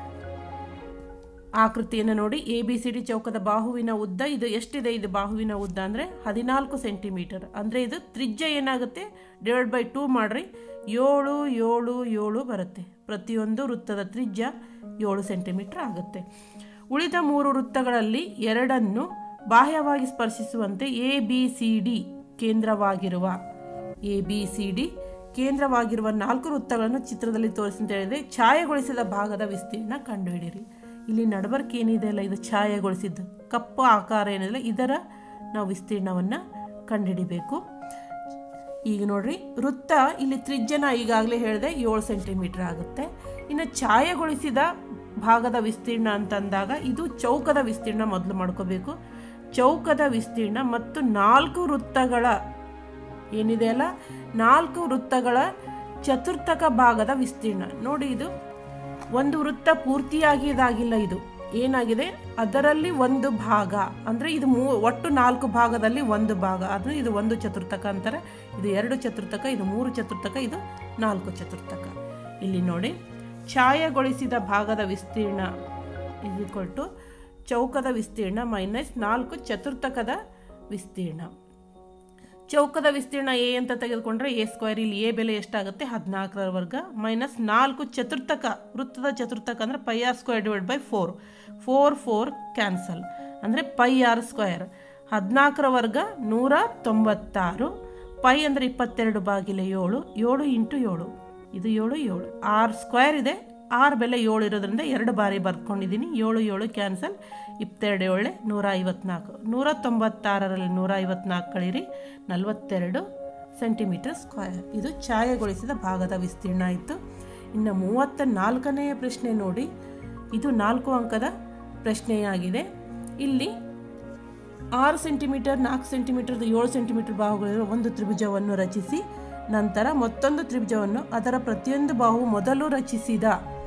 ಆಕೃತಿಯನ್ನು ನೋಡಿ ಎ ಬಿ ಸಿ ಡಿ ಚೌಕದ ಬಾಹುವಿನ ಉದ್ದ ಇದು ಎಷ್ಟಿದೆ ಇದು ಬಾಹುವಿನ ಉದ್ದ ಅಂದರೆ ಹದಿನಾಲ್ಕು ಸೆಂಟಿಮೀಟರ್ ಅಂದರೆ ಇದು ತ್ರಿಜ್ಯ ಏನಾಗುತ್ತೆ ಡಿವೈಡ್ ಬೈ ಟೂ ಮಾಡ್ರಿ ಏಳು ಏಳು ಏಳು ಬರುತ್ತೆ ಪ್ರತಿಯೊಂದು ವೃತ್ತದ ತ್ರಿಜ್ಯ ಏಳು ಸೆಂಟಿಮೀಟರ್ ಆಗುತ್ತೆ ಉಳಿದ ಮೂರು ವೃತ್ತಗಳಲ್ಲಿ ಎರಡನ್ನು ಬಾಹ್ಯವಾಗಿ ಸ್ಪರ್ಶಿಸುವಂತೆ ಎ ಬಿ ಸಿ ಡಿ ಕೇಂದ್ರವಾಗಿರುವ ಎ ಬಿ ಸಿ ಡಿ ಕೇಂದ್ರವಾಗಿರುವ ನಾಲ್ಕು ವೃತ್ತಗಳನ್ನು ಚಿತ್ರದಲ್ಲಿ ತೋರಿಸಿ ಅಂತ ಹೇಳಿದ್ರೆ ಛಾಯೆಗೊಳಿಸಿದ ಭಾಗದ ವಿಸ್ತೀರ್ಣ ಕಂಡುಹಿಡಿಯಿರಿ ಇಲ್ಲಿ ನಡಬರ್ಕ್ ಏನಿದೆ ಅಲ್ಲ ಇದು ಛಾಯೆಗೊಳಿಸಿದ್ದು ಕಪ್ಪು ಆಕಾರ ಏನಿದೆ ಇದರ ನಾವು ವಿಸ್ತೀರ್ಣವನ್ನು ಕಂಡುಹಿಡಿಬೇಕು ಈಗ ನೋಡ್ರಿ ವೃತ್ತ ಇಲ್ಲಿ ತ್ರಿಜ್ಯನ ಈಗಾಗಲೇ ಹೇಳಿದೆ ಏಳು ಸೆಂಟಿಮೀಟರ್ ಆಗುತ್ತೆ ಇನ್ನು ಛಾಯೆಗೊಳಿಸಿದ ಭಾಗದ ವಿಸ್ತೀರ್ಣ ಅಂತಂದಾಗ ಇದು ಚೌಕದ ವಿಸ್ತೀರ್ಣ ಮೊದಲು ಮಾಡ್ಕೋಬೇಕು ಚೌಕದ ವಿಸ್ತೀರ್ಣ ಮತ್ತು ನಾಲ್ಕು ವೃತ್ತಗಳ ಏನಿದೆ ಅಲ್ಲ ನಾಲ್ಕು ವೃತ್ತಗಳ ಚತುರ್ಥಕ ಭಾಗದ ವಿಸ್ತೀರ್ಣ ನೋಡಿ ಇದು ಒಂದು ವೃತ್ತ ಪೂರ್ತಿಯಾಗಿ ಇದಾಗಿಲ್ಲ ಇದು ಏನಾಗಿದೆ ಅದರಲ್ಲಿ ಒಂದು ಭಾಗ ಅಂದರೆ ಇದು ಮೂ ಒಟ್ಟು ನಾಲ್ಕು ಭಾಗದಲ್ಲಿ ಒಂದು ಭಾಗ ಅದು ಇದು ಒಂದು ಚತುರ್ಥಕ ಅಂತಾರೆ ಇದು ಎರಡು ಚತುರ್ಥಕ ಇದು ಮೂರು ಚತುರ್ಥಕ ಇದು ನಾಲ್ಕು ಚತುರ್ಥಕ ಇಲ್ಲಿ ನೋಡಿ ಛಾಯೆಗೊಳಿಸಿದ ಭಾಗದ ವಿಸ್ತೀರ್ಣ ಇದು ಕೊಟ್ಟು ಚೌಕದ ವಿಸ್ತೀರ್ಣ ಮೈನಸ್ ನಾಲ್ಕು ಚತುರ್ಥಕದ ವಿಸ್ತೀರ್ಣ ಚೌಕದ ವಿಸ್ತೀರ್ಣ ಎ ಅಂತ ತೆಗೆದುಕೊಂಡ್ರೆ ಎ ಸ್ಕ್ವೇರ್ ಇಲ್ಲಿ ಎ ಬೆಲೆ ಎಷ್ಟಾಗುತ್ತೆ ಹದಿನಾಲ್ಕರ ವರ್ಗ ಮೈನಸ್ ನಾಲ್ಕು ಚತುರ್ಥಕ ವೃತ್ತದ ಚತುರ್ಥಕ ಅಂದರೆ pi R square divide by four four four cancel ಅಂದರೆ ಪೈ ಆರ್ ಸ್ಕ್ವೇರ್ ಹದಿನಾಲ್ಕರ ವರ್ಗ ನೂರ ತೊಂಬತ್ತಾರು ಪೈ ಅಂದರೆ ಇಪ್ಪತ್ತೆರಡು ಬಾಗಿಲೆ ಏಳು ಏಳು ಇಂಟು ಏಳು ಇದು ಏಳು ಏಳು ಆರ್ ಸ್ಕ್ವೇರ್ ಇದೆ ಆರ್ ಬೆಲೆ ಏಳು ಇರೋದ್ರಿಂದ ಎರಡು ಬಾರಿ ಬರ್ಕೊಂಡಿದ್ದೀನಿ ಏಳು ಏಳು ಕ್ಯಾನ್ಸಲ್ ಇಪ್ಪತ್ತೆರಡು ಏಳೆ ನೂರ ಐವತ್ನಾಲ್ಕು ನೂರ ತೊಂಬತ್ತಾರರಲ್ಲಿ ನೂರ ಐವತ್ನಾಲ್ಕು ಕಳೀರಿ ನಲವತ್ತೆರಡು ಸೆಂಟಿಮೀಟರ್ ಸ್ಕ್ವೇರ್ ಇದು ಛಾಯೆಗೊಳಿಸಿದ ಭಾಗದ ವಿಸ್ತೀರ್ಣ ಆಯಿತು ಇನ್ನು ಮೂವತ್ತ ನಾಲ್ಕನೆಯ ಪ್ರಶ್ನೆ ನೋಡಿ ಇದು ನಾಲ್ಕು ಅಂಕದ ಪ್ರಶ್ನೆಯಾಗಿದೆ ಇಲ್ಲಿ ಆರು ಸೆಂಟಿಮೀಟರ್ ನಾಲ್ಕು ಸೆಂಟಿಮೀಟರ್ದು ಏಳು ಸೆಂಟಿಮೀಟರ್ ಬಾಹುಗಳಿರುವ ಒಂದು ತ್ರಿಭುಜವನ್ನು ರಚಿಸಿ ನಂತರ ಮತ್ತೊಂದು ತ್ರಿಭುಜವನ್ನು ಅದರ ಪ್ರತಿಯೊಂದು ಬಾಹು ಮೊದಲು ರಚಿಸಿದ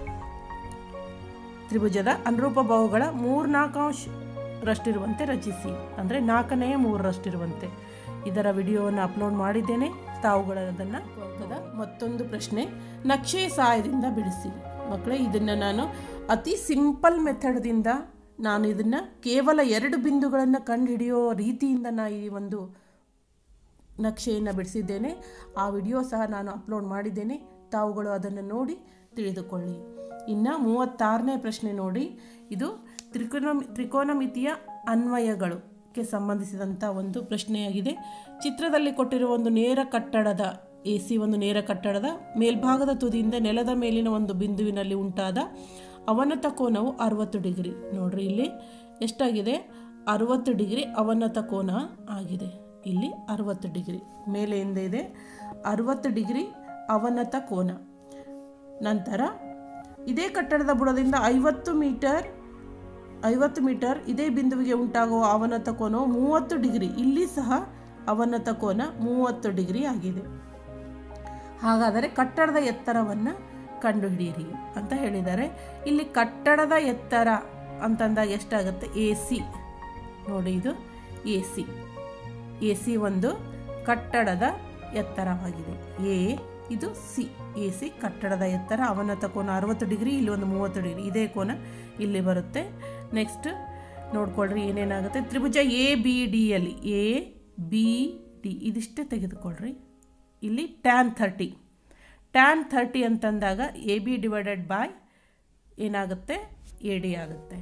ತ್ರಿಭುಜದ ಅನುರೂಪ ಬಾಹುಗಳ ಮೂರ್ನಾಲ್ಕಾಂಶರಷ್ಟಿರುವಂತೆ ರಚಿಸಿ ಅಂದರೆ ನಾಲ್ಕನೆಯ ಮೂರರಷ್ಟಿರುವಂತೆ ಇದರ ವಿಡಿಯೋವನ್ನು ಅಪ್ಲೋಡ್ ಮಾಡಿದ್ದೇನೆ ತಾವುಗಳ ಅದನ್ನು ಮತ್ತೊಂದು ಪ್ರಶ್ನೆ ನಕ್ಷೆಯ ಸಹಾಯದಿಂದ ಬಿಡಿಸಿ ಮಕ್ಕಳೇ ಇದನ್ನು ನಾನು ಅತಿ ಸಿಂಪಲ್ ಮೆಥಡ್ದಿಂದ ನಾನು ಇದನ್ನು ಕೇವಲ ಎರಡು ಬಿಂದುಗಳನ್ನು ಕಂಡುಹಿಡಿಯೋ ರೀತಿಯಿಂದ ನಾ ಈ ಒಂದು ನಕ್ಷೆಯನ್ನು ಬಿಡಿಸಿದ್ದೇನೆ ಆ ವಿಡಿಯೋ ಸಹ ನಾನು ಅಪ್ಲೋಡ್ ಮಾಡಿದ್ದೇನೆ ತಾವುಗಳು ಅದನ್ನು ನೋಡಿ ತಿಳಿದುಕೊಳ್ಳಿ ಇನ್ನು ಮೂವತ್ತಾರನೇ ಪ್ರಶ್ನೆ ನೋಡಿ ಇದು ತ್ರಿಕೋನ ತ್ರಿಕೋನಮಿತಿಯ ಅನ್ವಯಗಳು ಕ್ಕೆ ಸಂಬಂಧಿಸಿದಂಥ ಒಂದು ಪ್ರಶ್ನೆಯಾಗಿದೆ ಚಿತ್ರದಲ್ಲಿ ಕೊಟ್ಟಿರುವ ಒಂದು ನೇರ ಕಟ್ಟಡದ ಎ ಸಿ ಒಂದು ನೇರ ಕಟ್ಟಡದ ಮೇಲ್ಭಾಗದ ತುದಿಯಿಂದ ನೆಲದ ಮೇಲಿನ ಒಂದು ಬಿಂದುವಿನಲ್ಲಿ ಉಂಟಾದ ಅವನತ ಕೋನವು ಅರವತ್ತು ಡಿಗ್ರಿ ನೋಡ್ರಿ ಇಲ್ಲಿ ಎಷ್ಟಾಗಿದೆ ಅರವತ್ತು ಡಿಗ್ರಿ ಅವನತ ಕೋನ ಆಗಿದೆ ಇಲ್ಲಿ ಅರವತ್ತು ಡಿಗ್ರಿ ಮೇಲೆಯಿಂದ ಇದೆ ಅರವತ್ತು ಡಿಗ್ರಿ ಅವನತ ಕೋನ ನಂತರ ಇದೇ ಕಟ್ಟಡದ ಬುಡದಿಂದ ಐವತ್ತು ಮೀಟರ್ ಐವತ್ತು ಮೀಟರ್ ಇದೇ ಬಿಂದುವಿಗೆ ಉಂಟಾಗುವ ಅವನತ ಕೋನವು ಮೂವತ್ತು ಡಿಗ್ರಿ ಇಲ್ಲಿ ಸಹ ಅವನತ ಕೋನ ಮೂವತ್ತು ಡಿಗ್ರಿ ಆಗಿದೆ ಹಾಗಾದರೆ ಕಟ್ಟಡದ ಎತ್ತರವನ್ನು ಕಂಡುಹಿಡಿಯಿರಿ ಅಂತ ಹೇಳಿದ್ದಾರೆ ಇಲ್ಲಿ ಕಟ್ಟಡದ ಎತ್ತರ ಅಂತಂದಾಗ ಎಷ್ಟಾಗುತ್ತೆ ಎ ಸಿ ನೋಡಿ ಇದು ಎ ಸಿ ಎ ಸಿ ಒಂದು ಕಟ್ಟಡದ ಎತ್ತರವಾಗಿದೆ ಎ ಇದು ಸಿ ಎ ಸಿ ಕಟ್ಟಡದ ಎತ್ತರ ಅವನತ ಕೋನ ಅರವತ್ತು ಡಿಗ್ರಿ ಇಲ್ಲಿ ಒಂದು ಮೂವತ್ತು ಡಿಗ್ರಿ ಇದೇ ಕೋನ ಇಲ್ಲಿ ಬರುತ್ತೆ ನೆಕ್ಸ್ಟ್ ನೋಡ್ಕೊಳ್ರಿ ಏನೇನಾಗುತ್ತೆ ತ್ರಿಭುಜ ಎ ಬಿ ಡಿಯಲ್ಲಿ ಎ ಬಿ ಡಿ ಇದಿಷ್ಟೇ ತೆಗೆದುಕೊಳ್ರಿ ಇಲ್ಲಿ ಟ್ಯಾನ್ ಥರ್ಟಿ ಟ್ಯಾನ್ ಥರ್ಟಿ ಅಂತಂದಾಗ ಎ ಬಿ ಡಿವೈಡೆಡ್ ಬೈ ಏನಾಗುತ್ತೆ ಎ ಡಿ ಆಗುತ್ತೆ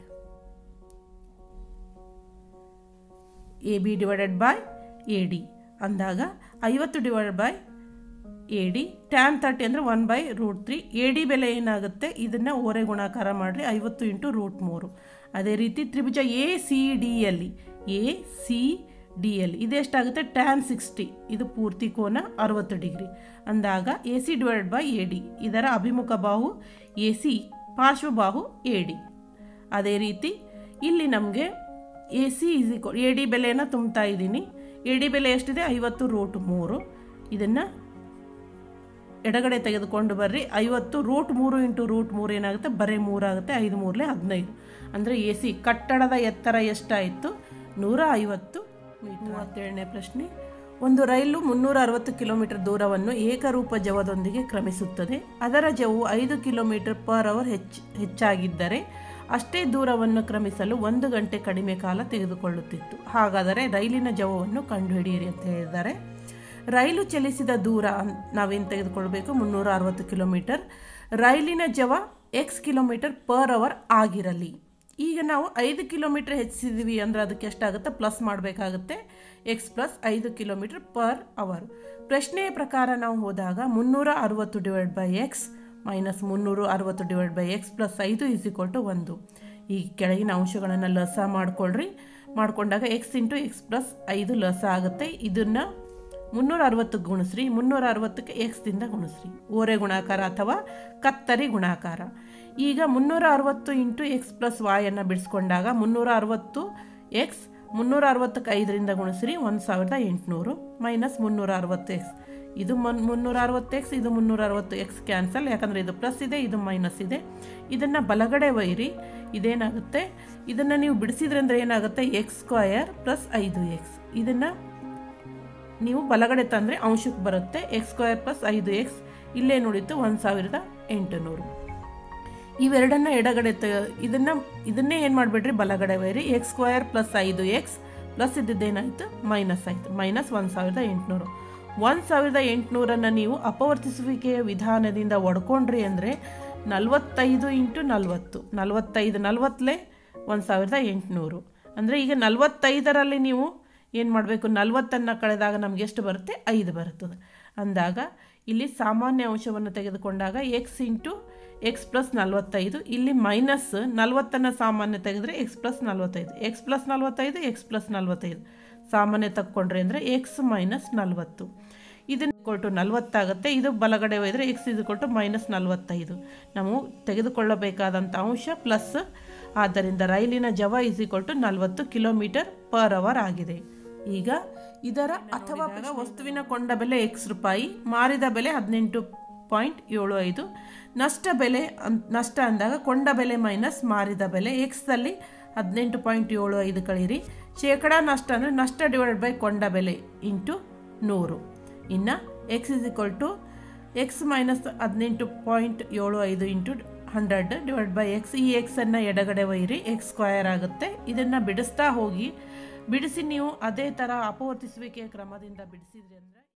A B divided by A D ಅಂದಾಗ ಐವತ್ತು divided by A D tan thirty ಅಂದರೆ one by root three A D ಬೆಲೆ ಏನಾಗುತ್ತೆ ಇದನ್ನು ಓರೆ ಗುಣಾಕಾರ ಮಾಡಿರಿ ಐವತ್ತು ಇಂಟು ರೂಟ್ ಮೂರು ಅದೇ ರೀತಿ ತ್ರಿಭುಜ ಎ ಸಿ ಡಿಯಲ್ಲಿ ಎ ಸಿ ಡಿಯಲ್ಲಿ ಇದೆಷ್ಟಾಗುತ್ತೆ ಟ್ಯಾನ್ ಸಿಕ್ಸ್ಟಿ ಇದು ಪೂರ್ತಿ ಕೋನ ಅರವತ್ತು ಡಿಗ್ರಿ ಅಂದಾಗ A C divided by A D ಇದರ ಅಭಿಮುಖ ಬಾಹು ಎ ಸಿ ಪಾರ್ಶ್ವಬಾಹು ಎ ಡಿ ಅದೇ ರೀತಿ ಇಲ್ಲಿ ನಮಗೆ A C is equal A D ಬೆಲೆಯನ್ನು ತುಂಬ್ತಾ ಇದ್ದೀನಿ ಎ ಡಿ ಬೆಲೆ ಎಷ್ಟಿದೆ ಐವತ್ತು ರೂಟ್ ಮೂರು ಇದನ್ನು ಎಡಗಡೆ ತೆಗೆದುಕೊಂಡು ಬರ್ರಿ ಐವತ್ತು ರೂಟ್ ಮೂರು ಇಂಟು ರೂಟ್ ಮೂರು ಏನಾಗುತ್ತೆ ಬರೀ ಮೂರಾಗುತ್ತೆ ಐದು ಮೂರಲೆ ಹದಿನೈದು ಅಂದರೆ ಎ ಸಿ ಕಟ್ಟಡದ ಎತ್ತರ ಎಷ್ಟಾಯಿತು ನೂರ ಐವತ್ತು ಮೀಟರ್ ಮೂವತ್ತೇಳನೇ ಪ್ರಶ್ನೆ ಒಂದು ರೈಲು ಮುನ್ನೂರ ಅರವತ್ತು ಕಿಲೋಮೀಟರ್ ದೂರವನ್ನು ಏಕರೂಪ ಜವದೊಂದಿಗೆ ಕ್ರಮಿಸುತ್ತದೆ ಅದರ ಜವು ಐದು ಕಿಲೋಮೀಟರ್ ಪರ್ ಅವರ್ ಹೆಚ್ಚು ಹೆಚ್ಚಾಗಿದ್ದರೆ ಅಷ್ಟೇ ದೂರವನ್ನು ಕ್ರಮಿಸಲು ಒಂದು ಗಂಟೆ ಕಡಿಮೆ ಕಾಲ ತೆಗೆದುಕೊಳ್ಳುತ್ತಿತ್ತು ಹಾಗಾದರೆ ರೈಲಿನ ಜವವನ್ನು ಕಂಡುಹಿಡಿಯಿರಿ ಅಂತ ಹೇಳಿದ್ದಾರೆ ರೈಲು ಚಲಿಸಿದ ದೂರ ಅನ್- ನಾವೇನು ತೆಗೆದುಕೊಳ್ಬೇಕು ಮುನ್ನೂರ ಅರವತ್ತು ಕಿಲೋಮೀಟರ್ ರೈಲಿನ ಜವ ಎಕ್ಸ್ ಕಿಲೋಮೀಟರ್ ಪರ್ ಅವರ್ ಆಗಿರಲಿ ಈಗ ನಾವು ಐದು ಕಿಲೋಮೀಟರ್ ಹೆಚ್ಚಿಸಿದ್ವಿ ಅಂದರೆ ಅದಕ್ಕೆ ಎಷ್ಟಾಗುತ್ತೆ ಪ್ಲಸ್ ಮಾಡಬೇಕಾಗುತ್ತೆ ಎಕ್ಸ್ ಪ್ಲಸ್ ಐದು ಕಿಲೋಮೀಟರ್ ಪರ್ ಅವರ್ ಪ್ರಶ್ನೆಯ ಪ್ರಕಾರ ನಾವು ಹೋದಾಗ ಮುನ್ನೂರ ಅರವತ್ತು ಡಿವೈಡ್ ಬೈ ಎಕ್ಸ್ ಮೈನಸ್ ಮುನ್ನೂರು ಅರವತ್ತು ಡಿವೈಡ್ ಬೈ ಎಕ್ಸ್ ಪ್ಲಸ್ ಐದು ಈಸ್ ಈಕ್ವಲ್ ಟು ಒಂದು ಈ ಕೆಳಗಿನ ಅಂಶಗಳನ್ನು ಲಸ ಮಾಡಿಕೊಳ್ಳ್ರಿ ಮಾಡಿಕೊಂಡಾಗ ಎಕ್ಸ್ ಇಂಟು ಎಕ್ಸ್ ಪ್ಲಸ್ ಐದು ಲಸ ಆಗುತ್ತೆ ಇದನ್ನು ಮುನ್ನೂರ ಅರವತ್ತು ಗುಣಿಸ್ರಿ ಮುನ್ನೂರ ಅರವತ್ತಕ್ಕೆ ಎಕ್ಸ್ದಿಂದ ಗುಣಿಸ್ರಿ ಓರೆ ಗುಣಾಕಾರ ಅಥವಾ ಕತ್ತರಿ ಗುಣಾಕಾರ ಈಗ ಮುನ್ನೂರ ಅರವತ್ತು ಇಂಟು ಎಕ್ಸ್ ಪ್ಲಸ್ ವಾಯನ್ನು ಬಿಡಿಸ್ಕೊಂಡಾಗ ಮುನ್ನೂರ ಅರವತ್ತು ಎಕ್ಸ್ ಮುನ್ನೂರ ಅರವತ್ತಕ್ಕೆ ಐದರಿಂದ ಗುಣಿಸ್ರಿ ಒಂದು ಸಾವಿರದ ಎಂಟುನೂರು ಮೈನಸ್ ಮುನ್ನೂರ ಅರವತ್ತು ಎಕ್ಸ್ ಇದು ಮನ್ ಮುನ್ನೂರ ಅರವತ್ತು ಎಕ್ಸ್ ಇದು ಮುನ್ನೂರ ಅರವತ್ತು ಎಕ್ಸ್ ಕ್ಯಾನ್ಸಲ್ ಯಾಕಂದರೆ ಇದು ಪ್ಲಸ್ ಇದೆ ಇದು ಮೈನಸ್ ಇದೆ ಇದನ್ನು ಬಲಗಡೆ ಒಯ್ಯಿರಿ ಇದೇನಾಗುತ್ತೆ ಇದನ್ನು ನೀವು ಬಿಡಿಸಿದ್ರಂದ್ರೆ ಏನಾಗುತ್ತೆ ಎಕ್ಸ್ ಸ್ಕ್ವಯರ್ ಪ್ಲಸ್ ಐದು ಎಕ್ಸ್ ಇದನ್ನು ನೀವು ಬಲಗಡೆ ತಂದರೆ ಅಂಶಕ್ಕೆ ಬರುತ್ತೆ ಎಕ್ಸ್ ಸ್ಕ್ವಯರ್ ಪ್ಲಸ್ ಐದು ಎಕ್ಸ್ ಇಲ್ಲೇ ನೋಡಿತ್ತು ಒಂದು ಸಾವಿರದ ಎಂಟುನೂರು ಇವೆರಡನ್ನ ಎಡಗಡೆ ತ ಇದನ್ನು ಇದನ್ನೇ ಏನು ಮಾಡಿಬಿಡ್ರಿ ಬಲಗಡೆ ಒಯ್ಯಿರಿ ಎಕ್ಸ್ ಸ್ಕ್ವಯರ್ ಪ್ಲಸ್ ಐದು ಎಕ್ಸ್ ಪ್ಲಸ್ ಇದ್ದಿದ್ದೇನಾಯಿತು ಮೈನಸ್ ಆಯಿತು ಮೈನಸ್ ಒಂದು ಸಾವಿರದ ಎಂಟುನೂರು ಒಂದು ಸಾವಿರದ ಎಂಟುನೂರನ್ನು ನೀವು ಅಪವರ್ತಿಸುವಿಕೆಯ ವಿಧಾನದಿಂದ ಒಡ್ಕೊಂಡ್ರಿ ಅಂದರೆ ನಲವತ್ತೈದು ಇಂಟು ನಲವತ್ತು ನಲವತ್ತೈದು ನಲವತ್ತಲೇ ಒಂದು ಸಾವಿರದ ಎಂಟುನೂರು ಅಂದರೆ ಈಗ ನಲವತ್ತೈದರಲ್ಲಿ ನೀವು ಏನು ಮಾಡಬೇಕು ನಲವತ್ತನ್ನು ಕಳೆದಾಗ ನಮ್ಗೆ ಎಷ್ಟು ಬರುತ್ತೆ ಐದು ಬರುತ್ತದೆ ಅಂದಾಗ ಇಲ್ಲಿ ಸಾಮಾನ್ಯ ಅಂಶವನ್ನು ತೆಗೆದುಕೊಂಡಾಗ ಎಕ್ಸ್ ಇಂಟು ಎಕ್ಸ್ ಪ್ಲಸ್ ನಲವತ್ತೈದು ಇಲ್ಲಿ ಮೈನಸ್ ನಲವತ್ತನ್ನು ಸಾಮಾನ್ಯ ತೆಗೆದ್ರೆ ಎಕ್ಸ್ ಪ್ಲಸ್ ನಲವತ್ತೈದು ಎಕ್ಸ್ ಪ್ಲಸ್ ನಲವತ್ತೈದು ಎಕ್ಸ್ ಪ್ಲಸ್ ನಲವತ್ತೈದು ಸಾಮಾನ್ಯ ತಕ್ಕೊಂಡ್ರಿ ಅಂದರೆ ಎಕ್ಸ್ ಮೈನಸ್ ನಲವತ್ತು ಇದನ್ನು ಕೊಟ್ಟು ನಲವತ್ತಾಗುತ್ತೆ ಇದು ಬಲಗಡೆ ಒಯ್ದರೆ ಎಕ್ಸ್ ಇದು ಕೊಟ್ಟು ಮೈನಸ್ ನಲವತ್ತೈದು ನಾವು ತೆಗೆದುಕೊಳ್ಳಬೇಕಾದಂಥ ಅಂಶ ಪ್ಲಸ್ ಆದ್ದರಿಂದ ರೈಲಿನ ಜವ ಇಸ್ ಈಕ್ವಲ್ ಟು ನಲವತ್ತು ಕಿಲೋಮೀಟರ್ ಪರ್ ಅವರ್ ಆಗಿದೆ ಈಗ ಇದರ ಅಥವಾ ವಸ್ತುವಿನ ಕೊಂಡ ಬೆಲೆ ಎಕ್ಸ್ ರೂಪಾಯಿ ಮಾರಿದ ಬೆಲೆ ಹದಿನೆಂಟು ಪಾಯಿಂಟ್ ಏಳು ಐದು ನಷ್ಟ ಬೆಲೆ ಅನ್ ನಷ್ಟ ಅಂದಾಗ ಕೊಂಡ ಬೆಲೆ ಮೈನಸ್ ಮಾರಿದ ಬೆಲೆ ಎಕ್ಸ್ದಲ್ಲಿ ಹದಿನೆಂಟು ಪಾಯಿಂಟ್ ಏಳು ಐದು ಕಳೀರಿ ಶೇಕಡ ನಷ್ಟ ಅಂದರೆ ನಷ್ಟ ಡಿವೈಡೆಡ್ ಬೈ ಕೊಂಡ ಬೆಲೆ ಇಂಟು ನೂರು ಇನ್ನು x is equal to x minus ಹದಿನೆಂಟು ಪಾಯಿಂಟ್ ಏಳು ಐದು into hundred divide by x ಈ ಎಕ್ಸನ್ನು ಎಡಗಡೆ ಒಯ್ಯಿರಿ ಎಕ್ಸ್ ಸ್ಕ್ವಯರ್ ಆಗುತ್ತೆ ಇದನ್ನು ಬಿಡಿಸ್ತಾ ಹೋಗಿ ಬಿಡಿಸಿ ನೀವು ಅದೇ ಥರ ಅಪವರ್ತಿಸುವಿಕೆಯ ಕ್ರಮದಿಂದ ಬಿಡಿಸಿದ್ರಿ ಅಂದರೆ